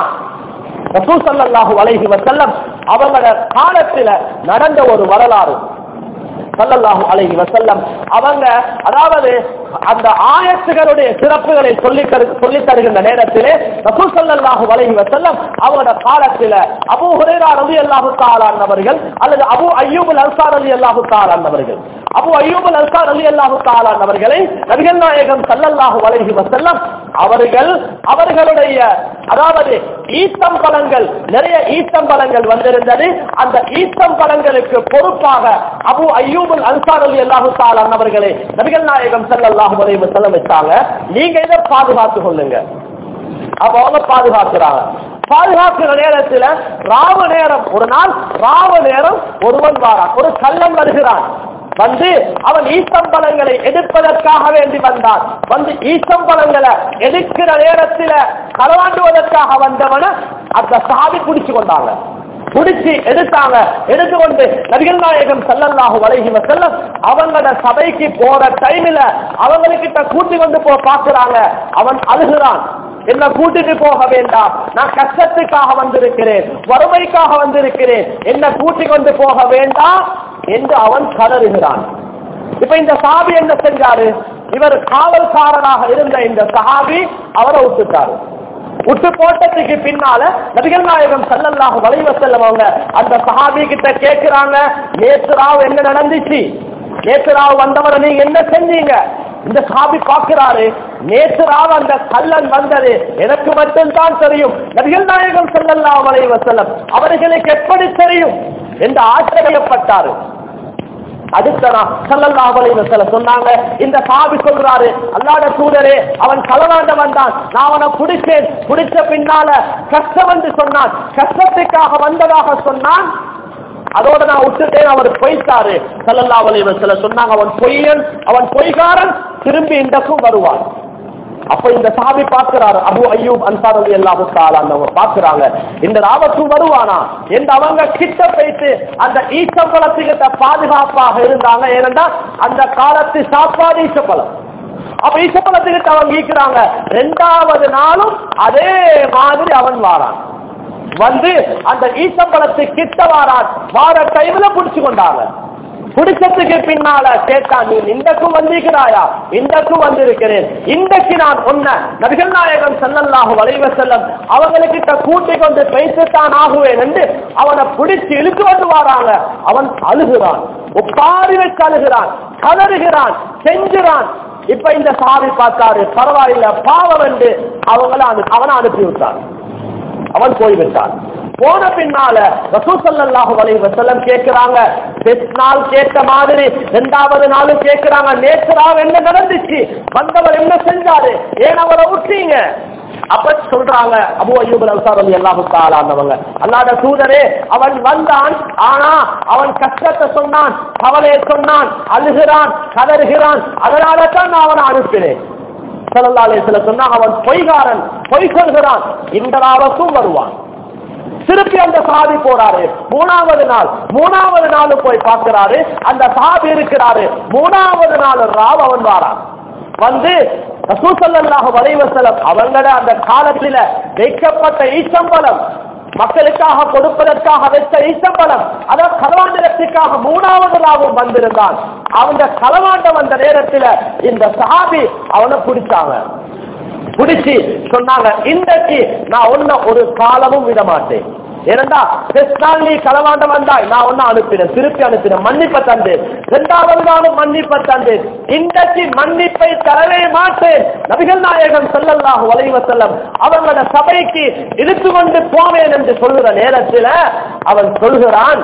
ரசூல் ஸல்லல்லாஹு அலைஹி வஸல்லம் அவங்களோட காலத்துல நடந்த ஒரு வரலாறு ஸல்லல்லாஹு அலைஹி வஸல்லம் அவங்க அதாவது அந்த ஆயத்துகளுடைய சிறப்புகளை சொல்லி சொல்லி தருகின்ற நேரத்திலே ரசூல் ஸல்லல்லாஹு அலைஹி வஸல்லம் அவங்களோட காலத்தில அபூ ஹுரைரா ரலியல்லாஹு தஆலா அவர்கள் அல்லது அபூ அய்யூப் அல்-அன்சார் ரலியல்லாஹு தஆலா அவர்கள் அபூ அய்யூப் அல்-அன்சார் ரலியல்லாஹு தஆலா அவர்களை நபிகள் நாயகம் ஸல்லல்லாஹு அலைஹி வஸல்லம் அவர்கள் அவர்களுடைய அதாவது ஈத்தம் பழங்கள் நிறைய ஈத்தம் பழங்கள் வந்திருந்தது அந்த ஈத்தம் பழங்களுக்கு பொறுப்பாக அபு அய்யூபுல் அன்சார் அலி அல்லாஹு தாலான் அவர்களே நபிகள் நாயகம் ஸல்லல்லாஹு அலைஹி வஸல்லம் வச்சாங்க நீங்க இதை பாதுகாத்துக் கொள்ளுங்க அப்ப அவங்க பாதுகாக்கிறாங்க பாதுகாக்கிற நேரத்துல ராவு நேரம் ஒரு நாள் ராவு நேரம் ஒருவன் வாரான் ஒரு கள்ளன் வருகிறான் வந்து அவன் ஈசம்பழங்களை எடுப்பதற்காக வேண்டி வந்தான் வந்து ஈசம்பழங்களை எடுக்கிற நேரத்துல களவாண்டுவதற்காக வந்தவன அந்த சாவி பிடிச்சு கொண்டாங்க பிடிச்சு எடுத்தாங்க எடுத்துக்கொண்டு நபிகள் நாயகம் ஸல்லல்லாஹு அலைஹி வஸல்லம் அவங்களோட சபைக்கு போற டைம்ல அவங்களுக்கிட்ட கூட்டி கொண்டு போ பாக்குறாங்க அவன் அழுகிறான் என்ன கூட்டிட்டு போக வேண்டாம் நான் கஷ்டத்துக்காக வந்திருக்கிறேன் வறுமைக்காக வந்திருக்கிறேன் என்ன கூட்டி கொண்டு போக வேண்டாம் என்று அவன் கதறுகிறான் இப்ப இந்த சஹாபி என்ன செஞ்சாரு இவர் காவல்காரனாக இருந்த இந்த சஹாபி அவரை விட்டுட்டாரு விட்டு போட்டதுக்கு பின்னால நபிகள் நாயகம் ஸல்லல்லாஹு அலைஹி வஸல்லம் அவங்க அந்த சஹாபி கிட்ட கேக்குறாங்க நேற்று ராவ் என்ன நடந்துச்சு நேற்று ராவ் வந்தவரை நீங்க என்ன செஞ்சீங்க இந்த சாபி பார்க்கிறாரு நேற்று ராவ் அந்த கல்லன் வந்தது எனக்கு மட்டும்தான் தெரியும் நபிகள் நாயகம் ஸல்லல்லாஹு அலைஹி வஸல்லம் அவர்களுக்கு எப்படி தெரியும் என்று ஆச்சரியப்பட்டாரு அடுத்த நாள் ஸல்லல்லாஹு அலைஹி வஸல்லம் சொன்னாங்க இந்த சாபி சொல்றாரு அல்லாஹ்வுடைய தூதரே அவன் களவாண்ட வந்தான் நான் அவனை பிடிச்சேன் பிடிச்ச பின்னால கஷ்டம் என்று சொன்னான் கஷ்டத்துக்காக வந்ததாக சொன்னான் அதோட நான் விட்டுட்டேன் அவர் போய்த்தாரு ஸல்லல்லாஹு அலைஹி வஸல்லம் சொன்னாங்க அவன் பொய்யன் அவன் பொய்காரன் திரும்பி இந்தக்கும் வருவான் அப்ப இந்த சாமி பார்க்கிறாரு அபு அய்யூப் அன்சார் அலி அல்லாஹு அவங்க பார்க்கிறாங்க இந்த ராபத்தும் வருவானா என்று அவங்க கிட்ட போயிட்டு அந்த ஈச்சம்பழத்துக்கிட்ட பாதுகாப்பாக இருந்தாங்க ஏனென்றா அந்த காலத்து சாப்பாடு ஈச்சப்பழம் அப்ப ஈச்சப்பழத்துக்கிட்ட அவங்க ஈக்கிறாங்க ரெண்டாவது நாளும் அதே மாதிரி அவன் வாரான் வந்து அந்த ஈச்சம்பழத்து கிட்ட வாரான் வார டைம்ல புடிச்சு கொண்டாங்க பிடிச்சதுக்கு பின்னால கேட்டான் நீ இந்தக்கும் வந்திருக்கிறாயா இந்தக்கும் வந்திருக்கிறேன் இன்றைக்கு நான் உன்ன நபிகள் நாயகம் ஸல்லல்லாஹு அலைஹி வஸல்லம் அவங்களுக்கிட்ட கூட்டி கொண்டு பேசத்தான் ஆகுவேன் என்று அவனை பிடிச்சு இழுத்து வந்து வராங்க அவன் அழுகிறான் ஒப்பாரி வச்சு அழுகிறான் கதறுகிறான் செஞ்சுறான் இப்ப இந்த சாவி பார்த்தாரு பரவாயில்ல பாவம் என்று அவங்கள அனு- அவனை அனுப்பி விட்டான் அவன் போய்விட்டான் போன பின்னால ரசூசல்லாஹு அலைஹி வஸல்லம் கேக்குறாங்க நாள் கேட்ட மாதிரி இரண்டாவது நாளும் கேக்குறாங்க நேற்று ராவ் என்ன நடந்துச்சு வந்தவர் என்ன செஞ்சாரு ஏன் அவரை விட்டீங்க அப்ப சொல்றாங்க அபு அய்யூப் அன்சார் அலி அல்லாஹு தாலான்னவங்க அல்லாத தூதரே அவன் வந்தான் ஆனா அவன் கஷ்டத்தை சொன்னான் கவலையை சொன்னான் அழுகிறான் கதறுகிறான் அதனால தான் நான் அவனை அனுப்பினேன் ஸல்லல்லாஹு அலைஹி வஸல்லம் சொன்னாங்க அவன் பொய்காரன் பொய் சொல்கிறான் இந்த நாளுக்கும் வருவான் திருப்பி அந்த சாதி போறாரு மூணாவது நாள் மூணாவது நாள் போய் பார்க்கிறாரு அந்த சாதி இருக்கிறாரு மூணாவது நாள் ராவ் அவன் வாரான் வந்து ரசூசல்லாஹு வலைவசலம் அவங்கள அந்த காலத்துல வைக்கப்பட்ட ஈச்சம்பலம் மக்களுக்காக கொடுப்பதற்காக வச்ச ஈச்சம்பலம் அதாவது களவாண்டத்துக்காக மூணாவது லாபம் வந்திருந்தான் அவங்க களவாண்ட வந்த நேரத்துல இந்த சஹாபி அவனை பிடிச்சாங்க பிடிச்சி சொன்னாங்க இன்றைக்கு நான் உன்னை ஒரு காலமும் விட மாட்டேன் ஏனண்டா பெஸ்டால் நீ களவாண்ட வந்தாய் நான் ஒன்னு அனுப்பினேன் திருப்பி அனுப்பினேன் மன்னிப்பை தந்தேன் இரண்டாவது நாளும் மன்னிப்பை தந்தேன் இன்றைக்கு மன்னிப்பை தரவே மாட்டேன் நபிகள் நாயகம் செல்லல்லாஹு வலைவ செல்லம் அவங்களோட சபைக்கு இழுத்து கொண்டு போவேன் என்று சொல்லுற நேரத்தில் அவன் சொல்கிறான்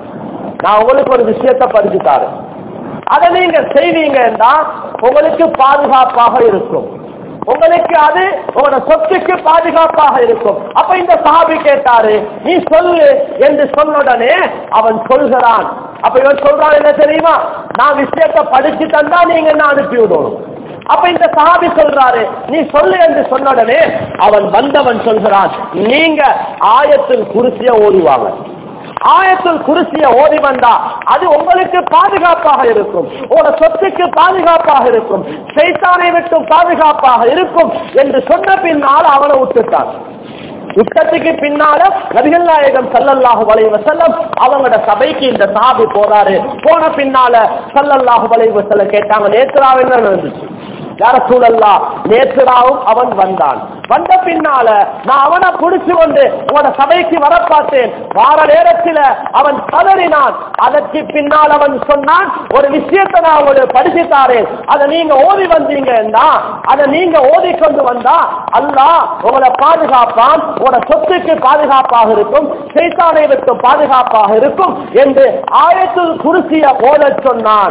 நான் உங்களுக்கு ஒரு விஷயத்தை படிச்சுட்டாரு அதை நீங்க செய்வீங்கன்னா உங்களுக்கு பாதுகாப்பாக இருக்கும் உங்களுக்கு அது உங்களோட சொத்துக்கு பாதுகாப்பாக இருக்கும் அப்ப இந்த சாபி கேட்டாரு நீ சொல்லு என்று சொன்ன உடனே அவன் சொல்கிறான் அப்ப இவன் சொல்றான் என்ன தெரியுமா நான் விஷயத்தை படிச்சு தந்தா நீங்க என்ன அனுப்பி விடணும் அப்ப இந்த சஹாபி சொல்றாரு நீ சொல்லு என்று சொன்ன உடனே அவன் வந்தவன் சொல்கிறான் நீங்க ஆயத்தில் குருசிய ஓடுவாங்க ஆயத்தில் குருசிய ஓடி வந்தா அது உங்களுக்கு பாதுகாப்பாக இருக்கும் உங்களோட சொத்துக்கு பாதுகாப்பாக இருக்கும் சைத்தானை விட்டு பாதுகாப்பாக இருக்கும் என்று சொன்ன பின்னால் அவனை விட்டுட்டான் யுத்தத்துக்கு பின்னால நபிகள் நாயகம் சல்லல்லாஹு அலைஹி வஸல்லம் அவங்களோட சபைக்கு இந்த சாபி போறாரு போன பின்னால சல்லல்லாஹு அலைஹி வஸல்லம் கேட்டாங்க நேத்ரா என்ன நடந்துச்சு யார சூழல்லா நேற்றுராவும் அவன் வந்தான் வந்த பின்னால நான் அவனை புடிச்சு கொண்டு உங்களோட சபைக்கு வர பார்த்தேன் வார நேரத்தில் அவன் கதறினான் அதற்கு பின்னால் அவன் சொன்னான் ஒரு விஷயத்தை நான் உங்களுக்கு படிச்சு தாரேன் அதை நீங்க ஓதி வந்தீங்கன்னா அதை நீங்க ஓதி கொண்டு வந்தா அல்லாஹ் உங்களை பாதுகாப்பான் உங்களோட சொத்துக்கு பாதுகாப்பாக இருக்கும் சைத்தானை விட்டு பாதுகாப்பாக இருக்கும் என்று ஆயத்தில் குருசிய ஓதச் சொன்னான்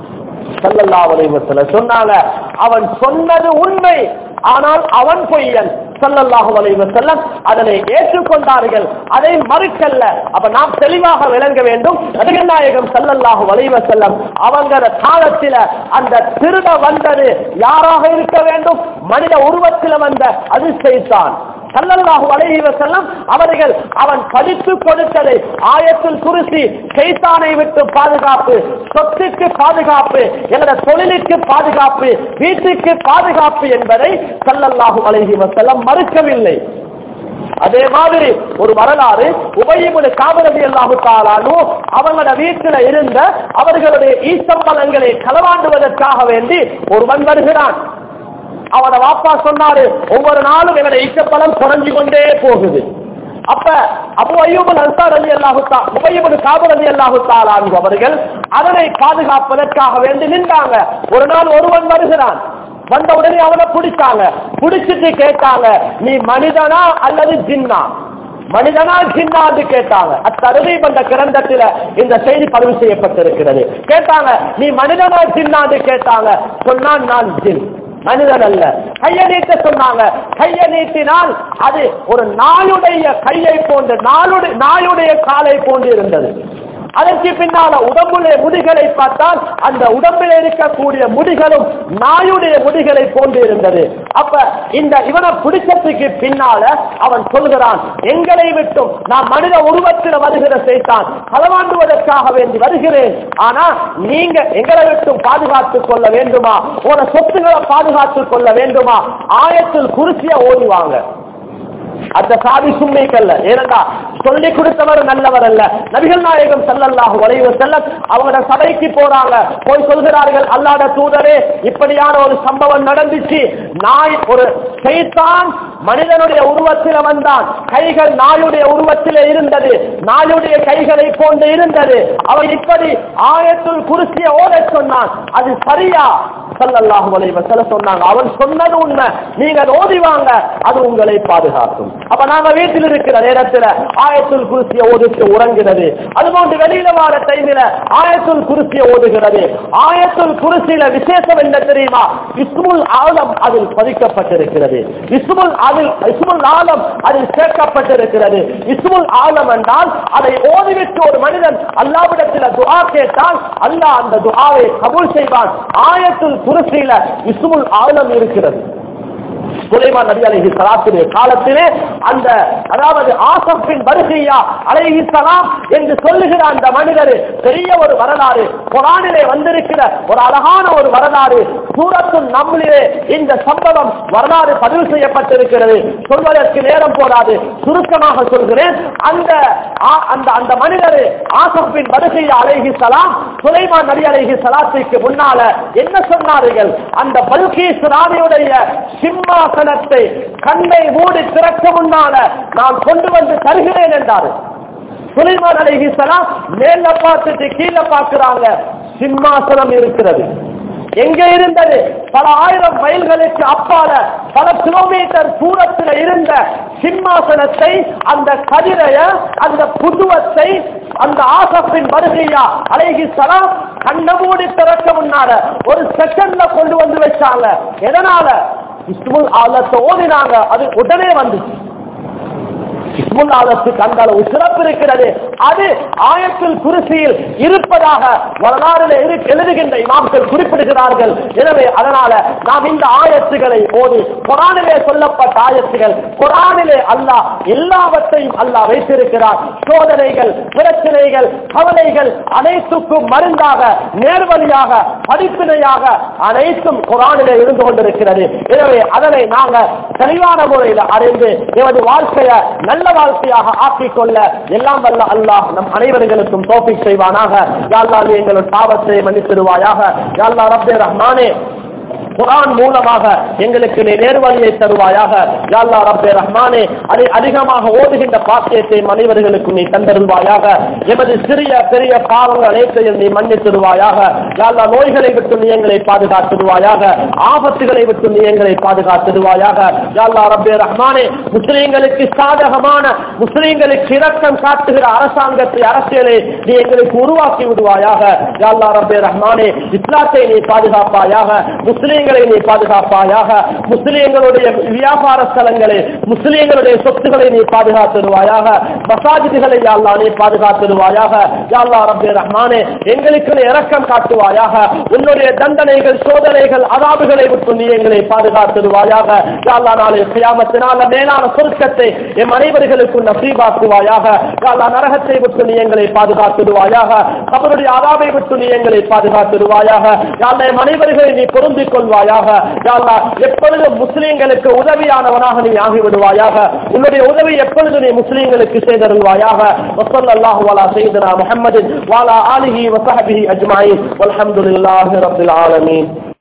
சல்லல்லா வலைவசல சொன்னாங்க அவன் சொன்னது உண்மை ஆனால் அவன் பொய்யன் சல்லல்லாஹு அலைஹி வஸல்லம் அதனை ஏற்றுக்கொண்டார்கள் அதை மறுக்கல்ல அப்ப நாம் தெளிவாக விளங்க வேண்டும் நபிகள் நாயகம் சல்லல்லாஹு அலைஹி வஸல்லம் அவங்க காலத்தில அந்த திருட வந்தது யாராக இருக்க வேண்டும் மனித உருவத்தில் வந்த அது செய்தான் சல்லல்லாஹு அலைஹி வஸல்லம் அவர்கள் அவன் படித்து கொடுத்ததை ஆயத்தில் குருசி சைத்தானை விட்டு பாதுகாப்பு சொத்துக்கு பாதுகாப்பு எங்களோட தொழிலுக்கு பாதுகாப்பு வீட்டுக்கு பாதுகாப்பு என்பதை சல்லல்லாஹு அலைஹி வஸல்லம் மறுக்கவில்லை அதே மாதிரி ஒரு வரலாறு உபயமுடு காவலதி அல்லாஹு தாலானு அவங்களோட வீட்டில் இருந்த அவர்களுடைய ஈசம்பலங்களை களவாண்டுவதற்காக வேண்டி ஒருவன் வருகிறான் அவன வாப்பா சொன்னாரு ஒவ்வொரு நாளும் எங்களோட ஈச்சப்பழம் குறைஞ்சு கொண்டே போகுது அப்ப அபு ஐயூபல் அன்சார் அலி அல்லாஹுத்தா உபயபுல் காபர் அலி அல்லாஹுத்தாலா அவர்கள் அதனை பாதுகாப்பதற்காக வேண்டி நின்றாங்க ஒரு நாள் ஒருவன் வருகிறான் வந்த உடனே அவனை பிடிச்சாங்க பிடிச்சிட்டு கேட்டாங்க நீ மனிதனா அல்லது ஜின்னா மனிதனா ஜின்னான்னு கேட்டாங்க அத்தருகை வந்த கிரந்தத்தில் இந்த செய்தி பதிவு செய்யப்பட்டிருக்கிறது கேட்டாங்க நீ மனிதனா ஜின்னான்னு கேட்டாங்க சொன்னான் நான் ஜின் மனிதன் அல்ல கையை நீட்ட சொன்னாங்க கையை நீட்டினால் அது ஒரு நாயுடைய கையை போன்று நாளுடைய நாயுடைய காலை போன்று இருந்தது அதற்கு பின்னால உடம்புடைய முடிகளை பார்த்தால் அந்த உடம்பில் இருக்கக்கூடிய முடிகளும் நாயுடைய முடிகளை போன்று இருந்தது அப்ப இந்த இவனை பிடிச்சதுக்கு பின்னால அவன் சொல்கிறான் எங்களை விட்டும் நான் மனித உருவத்தில் வருகிற செய்தான் களவாண்டுவதற்காக வேண்டி வருகிறேன் ஆனா நீங்க எங்களை விட்டும் பாதுகாத்துக் கொள்ள வேண்டுமா உன சொத்துக்களை பாதுகாத்துக் கொள்ள வேண்டுமா ஆயத்தில் குருசிய ஓடிவாங்க அந்த சாதி சும்மைக்கல்ல ஏனண்டா சொல்லி கொடுத்தவர் நல்லவர் அல்ல நபிகள் நாயகம் செல்லல்லாஹு வளைவு செல்ல அவங்களோட சபைக்கு போறாங்க போய் சொல்கிறார்கள் அல்லாத தூதரே இப்படியான ஒரு சம்பவம் நடந்துச்சு நாய் ஒரு செய்தான் மனிதனுடைய உருவத்தில் வந்தான் கைகள் நாயுடைய உருவத்தில் இருந்தது நாயுடைய கைகளை போன்று இருந்தது அவன் இப்படி ஆயத்துள் குருசிய ஓட சொன்னான் அது சரியா ஸல்லல்லாஹு அலைஹி வஸல்லம் சொன்னாங்க அவன் சொன்னது உண்மை நீங்க அதை ஓதி வாங்க அது உங்களை பாதுகாக்கும் அப்ப நாங்க வீட்டில் இருக்கிற நேரத்துல ஆயத்துல் குருசிய ஓதிட்டு உறங்குகிறது அதுபோன்று வெளியில வார டைமில ஆயத்துல் குருசிய ஓதுகிறது ஆயத்துல் குருசியில விசேஷம் என்ன தெரியுமா இஸ்முல் ஆலம் அதில் பதிக்கப்பட்டிருக்கிறது இஸ்முல் அதில் இஸ்முல் ஆலம் அதில் சேர்க்கப்பட்டிருக்கிறது இஸ்முல் ஆலம் என்றால் அதை ஓதிவிட்டு ஒரு மனிதன் அல்லாவிடத்தில் துஆ கேட்டால் அல்லாஹ் அந்த துஆவை கபூல் செய்வான் ஆயத்துல் குருசியில இஸ்முல் ஆலம் இருக்கிறது சுலைமான் நபி அலைஹி ஸலாத்துடைய காலத்திலே அந்த அதாவது ஆசப்பின் வருகையா அலைஹி ஸலாம் என்று சொல்லுகிற அந்த மனிதர் பெரிய ஒரு வரலாறு குர்ஆனிலே வந்திருக்கிற ஒரு அழகான ஒரு வரலாறு சூரத்துல் நம்லிலே இந்த சம்பவம் வரலாறு பதிவு செய்யப்பட்டிருக்கிறது சொல்வதற்கு நேரம் போதாது சுருக்கமாக சொல்கிறேன் அந்த ஆ- அந்த அந்த மனிதர் ஆசப்பின் வருகையா அலைஹி ஸலாம் சுலைமான் நபி அலைஹி ஸலாத்துக்கு முன்னால என்ன சொன்னார்கள் அந்த பல்கீஸ் ராணியுடைய சிம்மாசனத்தை கண்ணை மூடி திறக்க முன்னால நான் கொண்டு வந்து தருகிறேன் என்றாரு சுலைமான் அலைஹி ஸலாம் மேல பார்த்துட்டு கீழே பார்க்கிறாங்க சிம்மாசனம் இருக்கிறது எங்க இருந்தது பல ஆயிரம் மைல்களுக்கு அப்பால பல கிலோமீட்டர் தூரத்தில் இருந்த சிம்மாசனத்தை அந்த கதிரைய அந்த புதுவத்தை அந்த ஆசப்பின் வருகையா அலைஹி சலாம் கண்ணமூடி திறக்க முன்னால ஒரு செகண்ட்ல கொண்டு வந்து வச்சாங்க எதனால இஸ்முல் ஆலத்தை ஓதினாங்க அது உடனே வந்துச்சு இஸ்முல் ஆலத்துக்கு அந்த அளவு சிறப்பு இருக்கிறது அது ஆயத்தில் குருசியில் இருப்பதாக வரலாறுல இரு- எழுதுகின்ற இமாம்கள் குறிப்பிடுகிறார்கள் எனவே அதனால நாம் இந்த ஆயத்துகளை ஓதி குரானிலே சொல்லப்பட்ட ஆயத்துகள் குரானிலே அல்லாஹ் எல்லாவற்றையும் அல்லாஹ் வைத்திருக்கிறார் சோதனைகள் பிரச்சனைகள் கவலைகள் அனைத்துக்கும் மருந்தாக நேர்வழியாக படிப்பினையாக அனைத்தும் குரானிலே இருந்து கொண்டிருக்கிறது எனவே அதனை நாங்க தெளிவான முறையில் அறிந்து எமது வாழ்க்கையை நல்ல வாழ்க்கையாக ஆக்கிக் கொள்ள எல்லாம் வல்ல அல்லாஹ் நம் அனைவர்களுக்கும் தோப்பிக் செய்வானாக யாழ்லா நீ எங்கள் பாவத்தை மன்னித்திடுவாயாக யாழ்லா ரப்பே ரஹ்மானே குரான் மூலமாக எங்களுக்கு நீ நேர்வழியை தருவாயாக யாழ்லா ரப்பே ரஹ்மானே அதை அதிகமாக ஓதுகின்ற பாக்கியத்தை மனிதர்களுக்கும் நீ தந்தருள்வாயாக எமது சிறிய பெரிய பாவங்கள் அனைத்தையும் நீ மன்னித்திடுவாயாக யாழ்லா நோய்களை விட்டு நீ எங்களை பாதுகாத்திடுவாயாக ஆபத்துகளை விட்டு நீ எங்களை பாதுகாத்திடுவாயாக யாழ்லா ரப்பே ரஹ்மானே முஸ்லீம்களுக்கு சாதகமான முஸ்லீம்களுக்கு இரக்கம் காட்டுகிற அரசாங்கத்தை அரசியலை நீ எங்களுக்கு உருவாக்கி விடுவாயாக யாழ்லா ரப்பே ரஹ்மானே இஸ்லாத்தை நீ பாதுகாப்பாயாக முஸ்லீம்களை நீ பாதுகாப்பாயாக முஸ்லீம்களுடைய வியாபார ஸ்தலங்களை முஸ்லீம்களுடைய சொத்துக்களை நீ பாதுகாத்திடுவாயாக மசாஜிதுகளை யாழ்லா நீ பாதுகாத்திடுவாயாக யாழ்லா ரப்பே ரஹ்மானே எங்களுக்கு நீ இரக்கம் காட்டுவாயாக உன்னுடைய தண்டனைகள் சோதனைகள் அதாபுகளை விட்டு நீ எங்களை பாதுகாத்திடுவாயாக யாழ்லா நாளை கியாமத்தினால மேலான சுருக்கத்தை எம் அனைவர்களுக்கும் நசீபாக்குவாயாக யாழ்லா நரகத்தை விட்டு நீ எங்களை பாதுகாத்திடுவாயாக அவருடைய அதாபை விட்டு நீ எங்களை பாதுகாத்திடுவாயாக யாழ்லா எம் அனைவர்களை நீ பொருந்திக் கொள்வாயாக யாழ்லா எப்பொழுதும் முஸ்லீம்களுக்கு உதவியானவனாக நீ ஆகிவிடுவாயாக உன்னுடைய உதவி எப்பொழுது நீ முஸ்லீம்களுக்கு செய்தருள்வாயாக வசல்லாஹு அலா சையதுனா முஹம்மதின் வாலா ஆலிஹி வசஹபிஹி அஜ்மாயின் வல்ஹம்துலில்லாஹி ரப்பில் ஆலமீன்